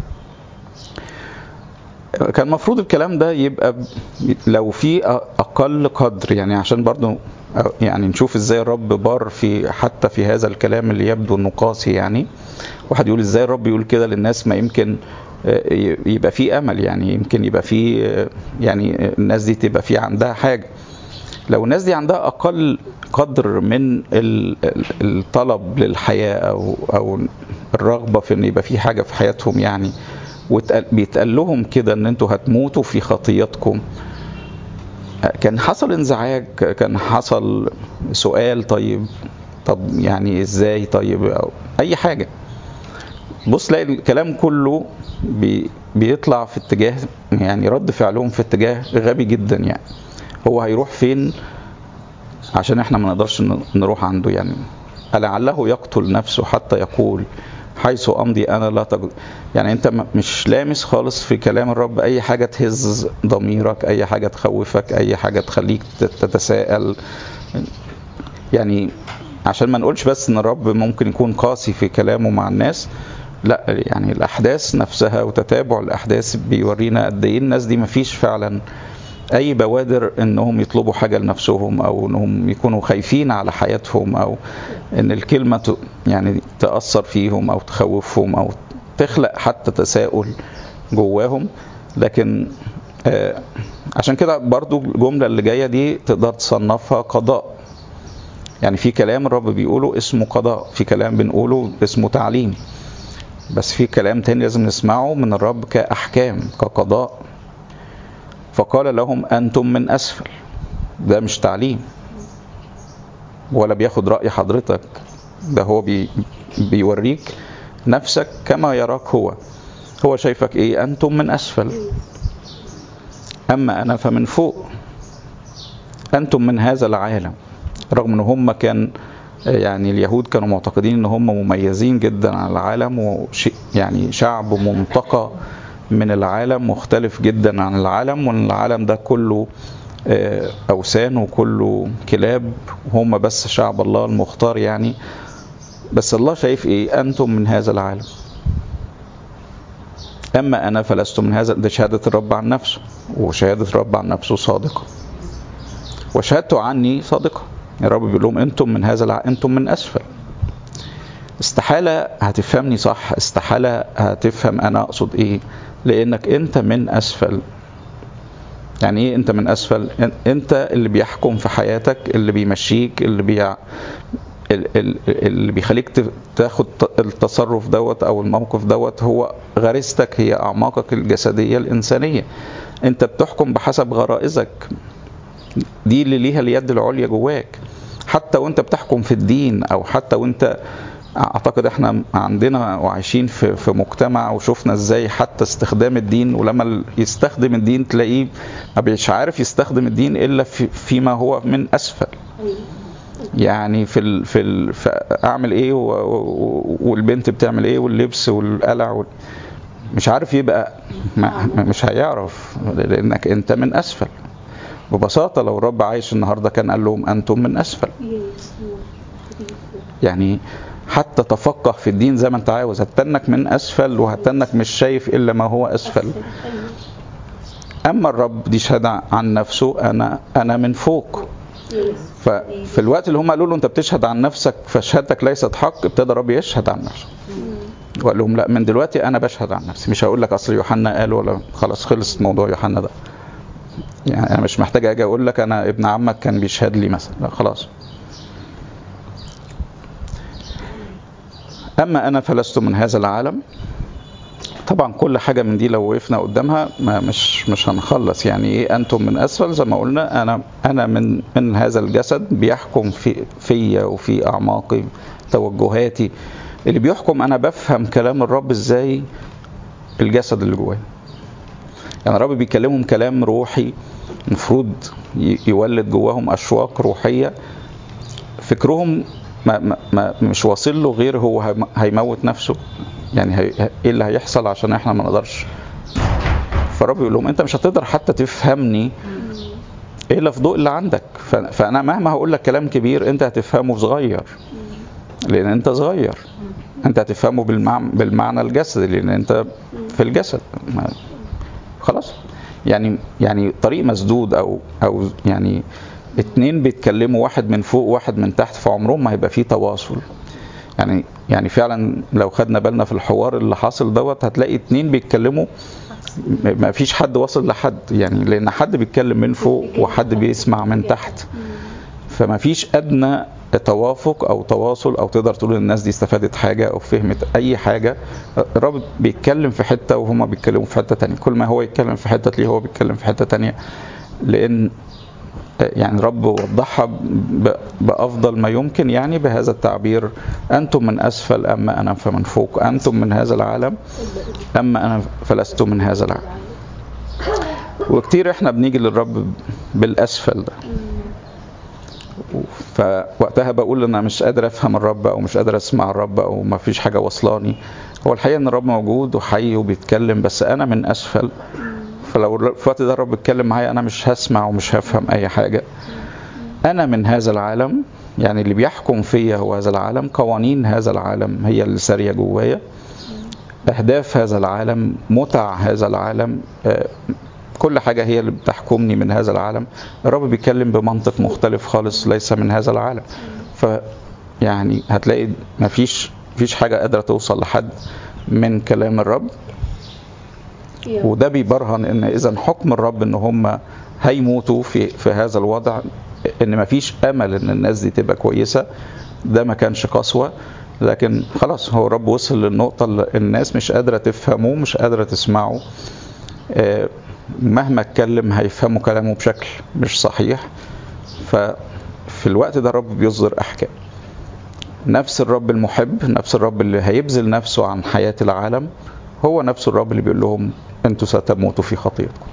كان المفروض الكلام ده يبقى لو في اقل قدر يعني عشان برضو يعني نشوف ازاي الرب بار في حتى في هذا الكلام اللي يبدو انه قاسي يعني واحد يقول ازاي الرب يقول كده للناس ما يمكن يبقى في امل يعني يمكن يبقى في يعني الناس دي تبقى في عندها حاجه لو الناس دي عندها اقل قدر من الطلب للحياه او او الرغبه في ان يبقى في حاجه في حياتهم يعني وبيتقال لهم كده ان انتوا هتموتوا في خطيتكم كان حصل انزعاج كان حصل سؤال طيب طب يعني ازاي طيب أو اي حاجه بص تلاقي الكلام كله بي بيطلع في اتجاه يعني رد فعلهم في اتجاه غبي جدا يعني هو هيروح فين عشان احنا ما نقدرش نروح عنده يعني لعله يقتل نفسه حتى يقول حيث امضي انا لا تجد يعني انت مش لامس خالص في كلام الرب اي حاجه تهز ضميرك اي حاجه تخوفك اي حاجه تخليك تتساءل يعني عشان ما نقولش بس ان الرب ممكن يكون قاسي في كلامه مع الناس لا يعني الاحداث نفسها وتتابع الاحداث بيورينا قد ايه الناس دي مفيش فعلا اي بوادر انهم يطلبوا حاجه لنفسهم او انهم يكونوا خايفين على حياتهم او ان الكلمه يعني تاثر فيهم او تخوفهم او تخلق حتى تساؤل جواهم لكن آه عشان كده برضو الجملة اللي جاية دي تقدر تصنفها قضاء يعني في كلام الرب بيقوله اسمه قضاء في كلام بنقوله اسمه تعليم بس في كلام تاني لازم نسمعه من الرب كأحكام كقضاء فقال لهم أنتم من أسفل ده مش تعليم ولا بياخد رأي حضرتك ده هو بي بيوريك نفسك كما يراك هو هو شايفك ايه أنتم من أسفل أما أنا فمن فوق أنتم من هذا العالم رغم ان هم كان يعني اليهود كانوا معتقدين ان هم مميزين جدا عن العالم وشيء يعني شعب منتقى من العالم مختلف جدا عن العالم وان العالم ده كله اوثان وكله كلاب وهم بس شعب الله المختار يعني بس الله شايف ايه انتم من هذا العالم اما انا فلست من هذا ده شهاده الرب عن نفسه وشهاده الرب عن نفسه صادقه وشهادته عني صادقه الرب بيقول لهم انتم من هذا الع... انتم من اسفل استحاله هتفهمني صح استحاله هتفهم انا اقصد ايه لانك انت من اسفل يعني ايه انت من اسفل انت اللي بيحكم في حياتك اللي بيمشيك اللي بي اللي بيخليك تاخد التصرف دوت او الموقف دوت هو غريزتك هي اعماقك الجسديه الانسانيه انت بتحكم بحسب غرائزك دي اللي ليها اليد العليا جواك حتى وانت بتحكم في الدين او حتى وانت اعتقد احنا عندنا وعايشين في في مجتمع وشفنا ازاي حتى استخدام الدين ولما يستخدم الدين تلاقيه ما مش عارف يستخدم الدين الا في فيما هو من اسفل يعني في ال في, ال في اعمل ايه والبنت بتعمل ايه واللبس والقلع وال مش عارف يبقى ما مش هيعرف لانك انت من اسفل ببساطه لو الرب عايش النهارده كان قال لهم انتم من اسفل يعني حتى تفقه في الدين زي ما انت عاوز هتنك من اسفل وهتنك مش شايف الا ما هو اسفل اما الرب دي شهاده عن نفسه انا انا من فوق ففي الوقت اللي هم قالوا له انت بتشهد عن نفسك فشهادتك ليست حق ابتدى الرب يشهد عن نفسه وقال لهم لا من دلوقتي انا بشهد عن نفسي مش هقول لك اصل يوحنا قال ولا خلاص خلص موضوع يوحنا ده يعني انا مش محتاج اجي اقول لك انا ابن عمك كان بيشهد لي مثلا لا خلاص اما انا فلست من هذا العالم طبعا كل حاجه من دي لو وقفنا قدامها ما مش مش هنخلص يعني ايه انتم من اسفل زي ما قلنا انا انا من من هذا الجسد بيحكم في فيا وفي اعماقي توجهاتي اللي بيحكم انا بفهم كلام الرب ازاي الجسد اللي جوايا يعني الرب بيكلمهم كلام روحي المفروض يولد جواهم اشواق روحيه فكرهم ما ما ما مش واصل له غير هو هيموت نفسه يعني هي ايه اللي هيحصل عشان احنا ما نقدرش فالرب يقول لهم انت مش هتقدر حتى تفهمني الا في ضوء اللي عندك فانا مهما هقول لك كلام كبير انت هتفهمه صغير لان انت صغير انت هتفهمه بالمعنى, بالمعنى الجسدي لان انت في الجسد خلاص يعني يعني طريق مسدود او او يعني اتنين بيتكلموا واحد من فوق واحد من تحت فعمرهم ما هيبقى فيه تواصل يعني يعني فعلا لو خدنا بالنا في الحوار اللي حاصل دوت هتلاقي اتنين بيتكلموا ما فيش حد واصل لحد يعني لان حد بيتكلم من فوق وحد بيسمع من تحت فما فيش ادنى توافق او تواصل او تقدر تقول الناس دي استفادت حاجه او فهمت اي حاجه الرب بيتكلم في حته وهما بيتكلموا في حته تانية كل ما هو يتكلم في حته تلاقيه هو بيتكلم في حته تانية لان يعني رب وضحها بافضل ما يمكن يعني بهذا التعبير انتم من اسفل اما انا فمن فوق انتم من هذا العالم اما انا فلست من هذا العالم وكتير احنا بنيجي للرب بالاسفل ده فوقتها بقول انا مش قادر افهم الرب او مش قادر اسمع الرب او ما فيش حاجه واصلاني هو الحقيقه ان الرب موجود وحي وبيتكلم بس انا من اسفل فلو في الوقت ده الرب اتكلم معايا انا مش هسمع ومش هفهم اي حاجه انا من هذا العالم يعني اللي بيحكم فيا هو هذا العالم قوانين هذا العالم هي اللي ساريه جوايا اهداف هذا العالم متع هذا العالم كل حاجه هي اللي بتحكمني من هذا العالم الرب بيتكلم بمنطق مختلف خالص ليس من هذا العالم ف يعني هتلاقي مفيش مفيش حاجه قادره توصل لحد من كلام الرب وده بيبرهن ان اذا حكم الرب ان هم هيموتوا في في هذا الوضع ان مفيش امل ان الناس دي تبقى كويسه ده ما كانش قسوه لكن خلاص هو الرب وصل للنقطه اللي الناس مش قادره تفهمه مش قادره تسمعه آه، مهما اتكلم هيفهموا كلامه بشكل مش صحيح ففي الوقت ده الرب بيصدر احكام نفس الرب المحب نفس الرب اللي هيبذل نفسه عن حياة العالم هو نفس الرب اللي بيقول لهم انتوا ستموتوا في خطيئتكم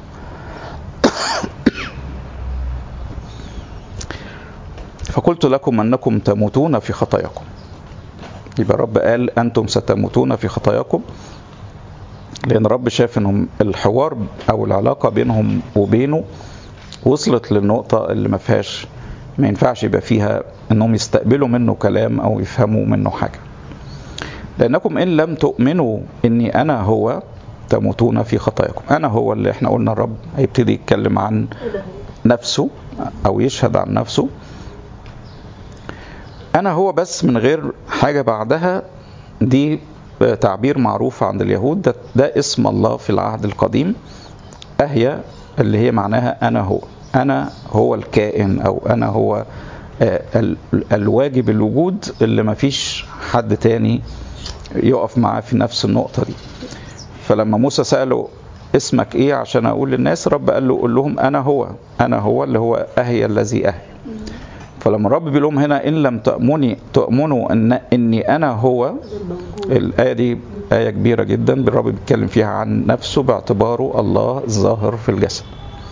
فقلت لكم انكم تموتون في خطاياكم يبقى الرب قال انتم ستموتون في خطاياكم لان الرب شاف انهم الحوار او العلاقه بينهم وبينه وصلت للنقطه اللي ما فيهاش ما ينفعش يبقى فيها انهم يستقبلوا منه كلام او يفهموا منه حاجه لانكم ان لم تؤمنوا اني انا هو تموتون في خطاياكم انا هو اللي احنا قلنا الرب هيبتدي يتكلم عن نفسه او يشهد عن نفسه انا هو بس من غير حاجه بعدها دي تعبير معروف عند اليهود ده, ده اسم الله في العهد القديم اهيا اللي هي معناها انا هو انا هو الكائن او انا هو آه، ال- الواجب الوجود اللي مفيش حد تاني يقف معاه في نفس النقطة دي فلما موسى سأله اسمك ايه عشان اقول للناس رب قال له قول لهم انا هو انا هو اللي هو اهي الذي اهي فلما الرب بيقول لهم هنا ان لم تؤمني تؤمنوا ان اني انا هو الايه دي ايه كبيره جدا الرب بيتكلم فيها عن نفسه باعتباره الله الظاهر في الجسد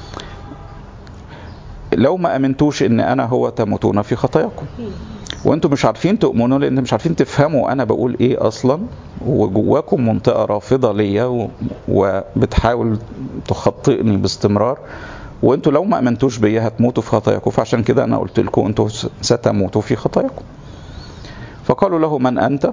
لو ما امنتوش ان انا هو تموتون في خطاياكم وانتم مش عارفين تؤمنوا لان مش عارفين تفهموا انا بقول ايه اصلا وجواكم منطقه رافضه ليا و- وبتحاول تخطئني باستمرار وانتوا لو ما امنتوش بيا هتموتوا في خطاياكم فعشان كده انا قلت لكم انتوا ستموتوا في خطاياكم فقالوا له من انت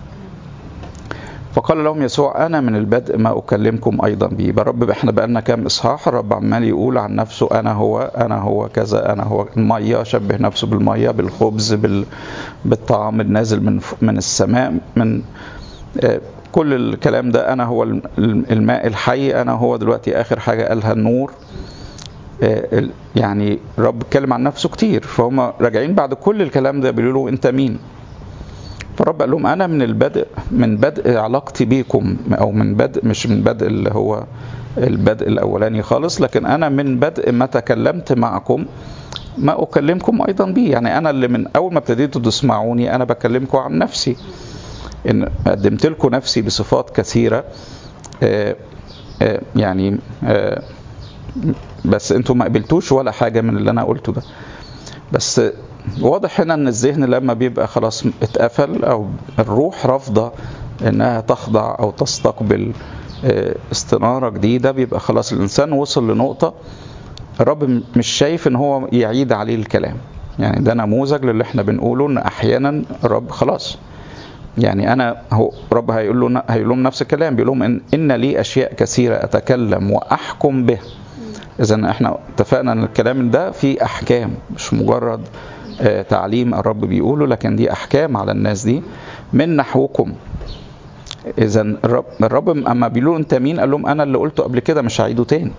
فقال لهم يسوع انا من البدء ما اكلمكم ايضا به يبقى رب احنا بقالنا كام اصحاح الرب عمال يقول عن نفسه انا هو انا هو كذا انا هو الميه شبه نفسه بالميه بالخبز بال... بالطعام النازل من ف- من السماء من آه، كل الكلام ده انا هو الم- الماء الحي انا هو دلوقتي اخر حاجه قالها النور آه، ال- يعني الرب اتكلم عن نفسه كتير فهم راجعين بعد كل الكلام ده بيقولوا له انت مين فالرب قال لهم انا من البدء من بدء علاقتي بيكم او من بدء مش من بدء اللي هو البدء الاولاني خالص لكن انا من بدء ما تكلمت معكم ما اكلمكم ايضا به يعني انا اللي من اول ما ابتديتوا تسمعوني انا بكلمكم عن نفسي ان قدمت لكم نفسي بصفات كثيره آه، آه، يعني آه، بس انتوا ما قبلتوش ولا حاجه من اللي انا قلته ده بس واضح هنا ان الذهن لما بيبقى خلاص اتقفل او الروح رافضه انها تخضع او تستقبل آه، استناره جديده بيبقى خلاص الانسان وصل لنقطه الرب م- مش شايف ان هو يعيد عليه الكلام يعني ده نموذج للي احنا بنقوله ان احيانا الرب خلاص يعني انا هو رب هيقول له هيقول لهم نفس الكلام بيقول لهم ان ان لي اشياء كثيره اتكلم واحكم به اذا احنا اتفقنا ان الكلام ده فيه احكام مش مجرد آه، تعليم الرب بيقوله لكن دي احكام على الناس دي من نحوكم اذا الرب الرب اما بيقولوا انت مين قال لهم انا اللي قلته قبل كده مش هعيده تاني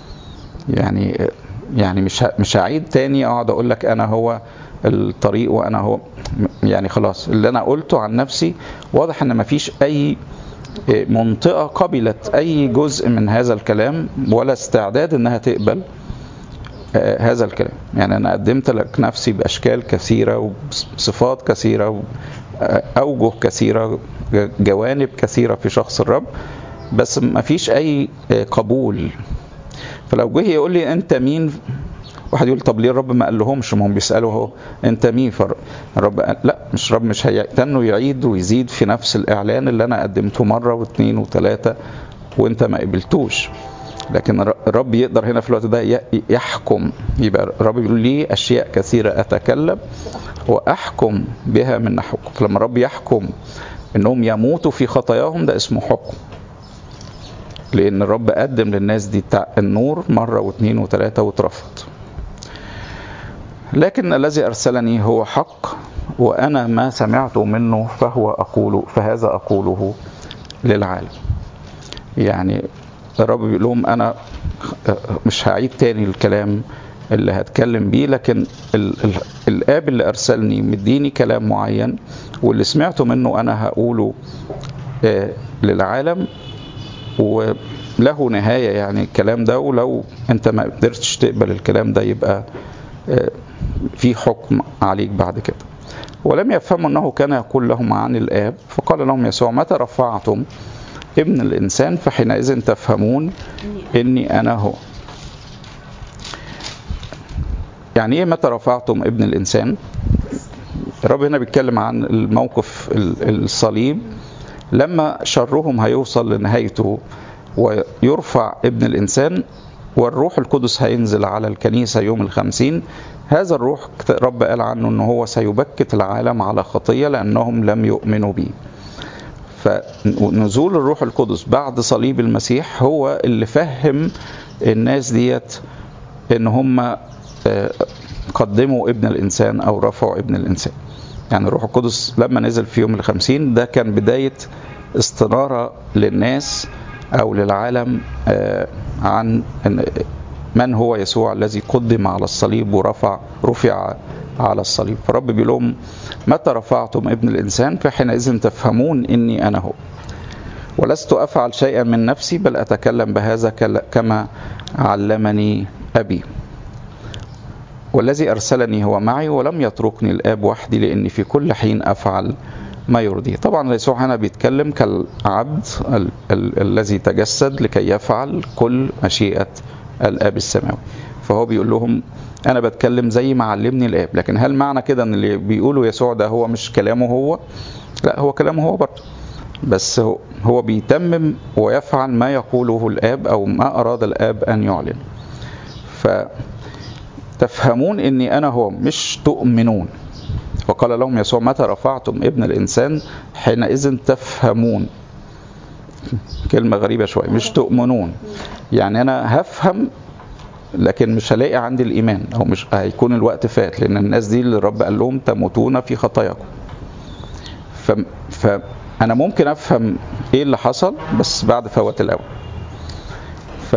يعني يعني مش ه- مش هعيد تاني اقعد اقول لك انا هو الطريق وانا هو يعني خلاص اللي انا قلته عن نفسي واضح ان مفيش اي منطقه قبلت اي جزء من هذا الكلام ولا استعداد انها تقبل آه، هذا الكلام يعني انا قدمت لك نفسي باشكال كثيره وبصفات كثيره واوجه كثيره ج- جوانب كثيره في شخص الرب بس ما فيش اي آه، قبول فلو جه يقول لي انت مين واحد يقول طب ليه الرب ما قال لهمش ما هم بيسالوا اهو انت مين فالرب قال لا مش رب مش هيتنه يعيد ويزيد في نفس الاعلان اللي انا قدمته مره واثنين وثلاثه وانت ما قبلتوش لكن الر- الرب يقدر هنا في الوقت ده ي- يحكم يبقى الرب بيقول لي اشياء كثيره اتكلم واحكم بها من نحوكم فلما الرب يحكم انهم يموتوا في خطاياهم ده اسمه حكم لان الرب قدم للناس دي بتاع النور مره واثنين وثلاثه واترفض لكن الذي ارسلني هو حق وانا ما سمعت منه فهو اقول فهذا اقوله للعالم يعني الرب بيقول لهم انا مش هعيد تاني الكلام اللي هتكلم بيه لكن ال ال الاب اللي ارسلني مديني كلام معين واللي سمعته منه انا هقوله آه للعالم وله نهاية يعني الكلام ده ولو انت ما قدرتش تقبل الكلام ده يبقى آه في حكم عليك بعد كده ولم يفهموا انه كان يقول لهم عن الاب فقال لهم يسوع متى رفعتم ابن الانسان فحينئذ تفهمون اني انا هو يعني ايه متى رفعتم ابن الانسان الرب هنا بيتكلم عن الموقف الصليب لما شرهم هيوصل لنهايته ويرفع ابن الانسان والروح القدس هينزل على الكنيسة يوم الخمسين هذا الروح رب قال عنه أنه هو سيبكت العالم على خطية لأنهم لم يؤمنوا به فنزول الروح القدس بعد صليب المسيح هو اللي فهم الناس ديت ان هم قدموا ابن الانسان او رفعوا ابن الانسان يعني الروح القدس لما نزل في يوم الخمسين ده كان بداية استنارة للناس او للعالم عن من هو يسوع الذي قدم على الصليب ورفع رفع على الصليب فرب بيقول لهم متى رفعتم ابن الانسان فحينئذ تفهمون اني انا هو ولست افعل شيئا من نفسي بل اتكلم بهذا كما علمني ابي والذي ارسلني هو معي ولم يتركني الاب وحدي لاني في كل حين افعل ما يرضيه طبعا يسوع هنا بيتكلم كالعبد ال- ال- الذي تجسد لكي يفعل كل مشيئة الآب السماوي فهو بيقول لهم أنا بتكلم زي ما علمني الآب لكن هل معنى كده أن اللي بيقوله يسوع ده هو مش كلامه هو لا هو كلامه هو برضه بس هو, هو بيتمم ويفعل ما يقوله الآب أو ما أراد الآب أن يعلن فتفهمون أني أنا هو مش تؤمنون وقال لهم يسوع متى رفعتم ابن الإنسان حينئذ تفهمون كلمة غريبة شوية مش تؤمنون يعني أنا هفهم لكن مش هلاقي عندي الإيمان أو مش هيكون الوقت فات لأن الناس دي اللي الرب قال لهم تموتون في خطاياكم ف... فأنا ممكن أفهم إيه اللي حصل بس بعد فوات الأول ف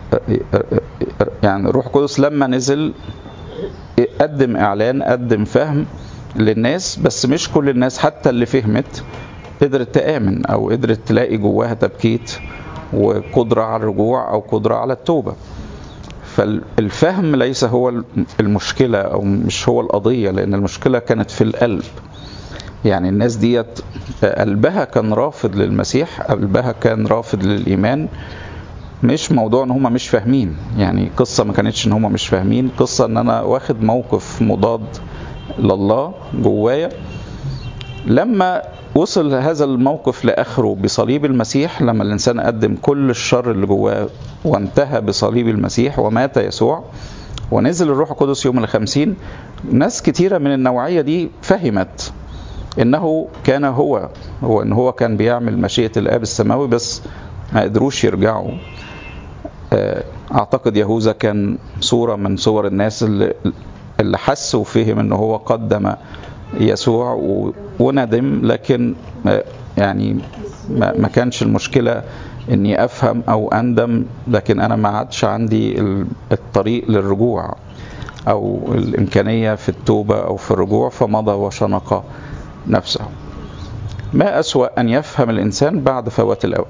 يعني الروح القدس لما نزل قدم إعلان قدم فهم للناس بس مش كل الناس حتى اللي فهمت قدرت تآمن أو قدرت تلاقي جواها تبكيت وقدرة على الرجوع أو قدرة على التوبة فالفهم ليس هو المشكلة أو مش هو القضية لأن المشكلة كانت في القلب يعني الناس ديت قلبها كان رافض للمسيح قلبها كان رافض للإيمان مش موضوع ان هم مش فاهمين يعني قصة ما كانتش ان هم مش فاهمين قصة ان انا واخد موقف مضاد لله جوايا لما وصل هذا الموقف لاخره بصليب المسيح لما الانسان قدم كل الشر اللي جواه وانتهى بصليب المسيح ومات يسوع ونزل الروح القدس يوم الخمسين ناس كتيرة من النوعية دي فهمت انه كان هو هو ان هو كان بيعمل مشيئة الاب السماوي بس ما قدروش يرجعوا اعتقد يهوذا كان صورة من صور الناس اللي اللي حس وفهم ان هو قدم يسوع وندم لكن يعني ما كانش المشكلة اني افهم او اندم لكن انا ما عادش عندي الطريق للرجوع او الامكانية في التوبة او في الرجوع فمضى وشنق نفسه ما أسوأ أن يفهم الإنسان بعد فوات الأوان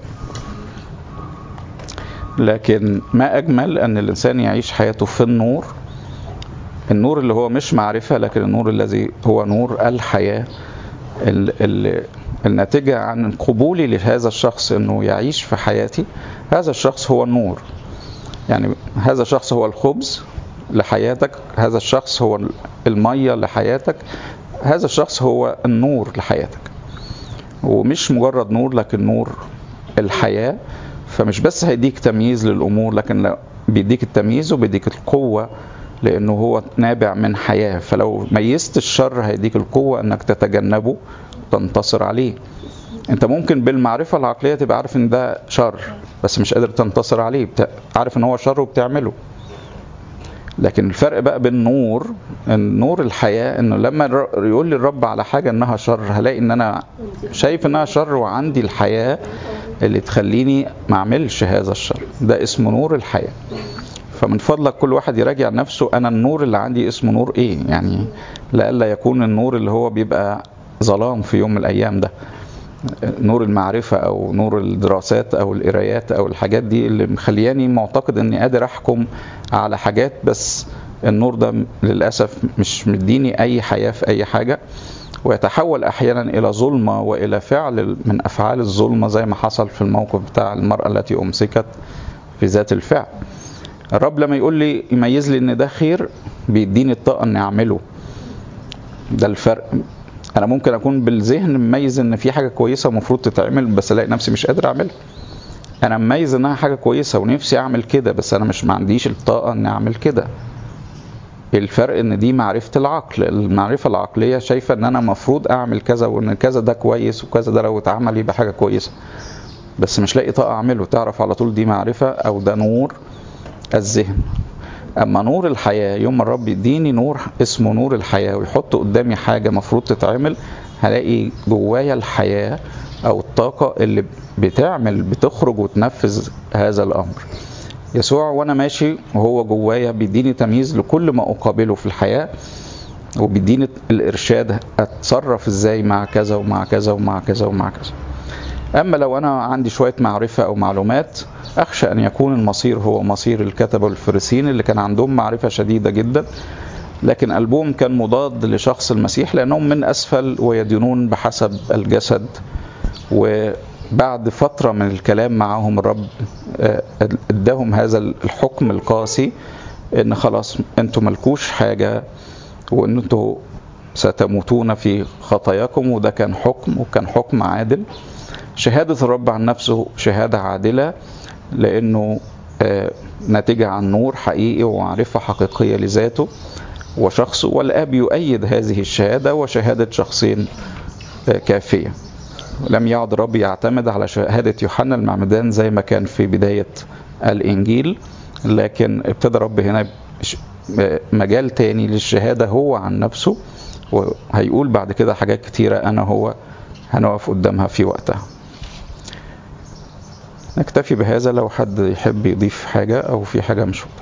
لكن ما أجمل أن الإنسان يعيش حياته في النور النور اللي هو مش معرفة لكن النور الذي هو نور الحياة الناتجة عن قبولي لهذا الشخص أنه يعيش في حياتي هذا الشخص هو النور يعني هذا الشخص هو الخبز لحياتك هذا الشخص هو المية لحياتك هذا الشخص هو النور لحياتك ومش مجرد نور لكن نور الحياة فمش بس هيديك تمييز للأمور لكن لا بيديك التمييز وبيديك القوة لأنه هو نابع من حياة فلو ميزت الشر هيديك القوة أنك تتجنبه تنتصر عليه انت ممكن بالمعرفة العقلية تبقى عارف ان ده شر بس مش قادر تنتصر عليه عارف ان هو شر وبتعمله لكن الفرق بقى بين نور نور الحياة انه لما يقول لي الرب على حاجة انها شر هلاقي ان انا شايف انها شر وعندي الحياة اللي تخليني ما اعملش هذا الشر ده اسمه نور الحياة فمن فضلك كل واحد يراجع نفسه انا النور اللي عندي اسمه نور ايه يعني لئلا يكون النور اللي هو بيبقى ظلام في يوم من الايام ده نور المعرفة أو نور الدراسات أو القرايات أو الحاجات دي اللي مخلياني معتقد إني قادر أحكم على حاجات بس النور ده للأسف مش مديني أي حياة في أي حاجة ويتحول أحيانا إلى ظلمة وإلى فعل من أفعال الظلمة زي ما حصل في الموقف بتاع المرأة التي أمسكت في ذات الفعل الرب لما يقول لي يميز لي إن ده خير بيديني الطاقة إني أعمله ده الفرق انا ممكن اكون بالذهن مميز ان في حاجه كويسه المفروض تتعمل بس الاقي نفسي مش قادر اعملها انا مميز انها حاجه كويسه ونفسي اعمل كده بس انا مش ما عنديش الطاقه اني اعمل كده الفرق ان دي معرفه العقل المعرفه العقليه شايفه ان انا المفروض اعمل كذا وان كذا ده كويس وكذا ده لو اتعمل يبقى حاجه كويسه بس مش لاقي طاقه اعمله تعرف على طول دي معرفه او ده نور الذهن اما نور الحياه يوم ما الرب يديني نور اسمه نور الحياه ويحط قدامي حاجه مفروض تتعمل هلاقي جوايا الحياه او الطاقه اللي بتعمل بتخرج وتنفذ هذا الامر يسوع وانا ماشي وهو جوايا بيديني تمييز لكل ما اقابله في الحياه وبيديني الارشاد اتصرف ازاي مع كذا ومع كذا ومع كذا ومع كذا اما لو انا عندي شويه معرفه او معلومات اخشى ان يكون المصير هو مصير الكتبه والفريسيين اللي كان عندهم معرفه شديده جدا لكن قلبهم كان مضاد لشخص المسيح لانهم من اسفل ويدينون بحسب الجسد وبعد فتره من الكلام معهم الرب اداهم هذا الحكم القاسي ان خلاص انتوا ملكوش حاجه وان انتوا ستموتون في خطاياكم وده كان حكم وكان حكم عادل شهادة الرب عن نفسه شهادة عادلة لأنه ناتجة عن نور حقيقي ومعرفة حقيقية لذاته وشخصه والآب يؤيد هذه الشهادة وشهادة شخصين كافية لم يعد الرب يعتمد على شهادة يوحنا المعمدان زي ما كان في بداية الإنجيل لكن ابتدى الرب هنا مجال تاني للشهادة هو عن نفسه وهيقول بعد كده حاجات كتيرة أنا هو هنقف قدامها في وقتها نكتفي بهذا لو حد يحب يضيف حاجة أو في حاجة مش واضحة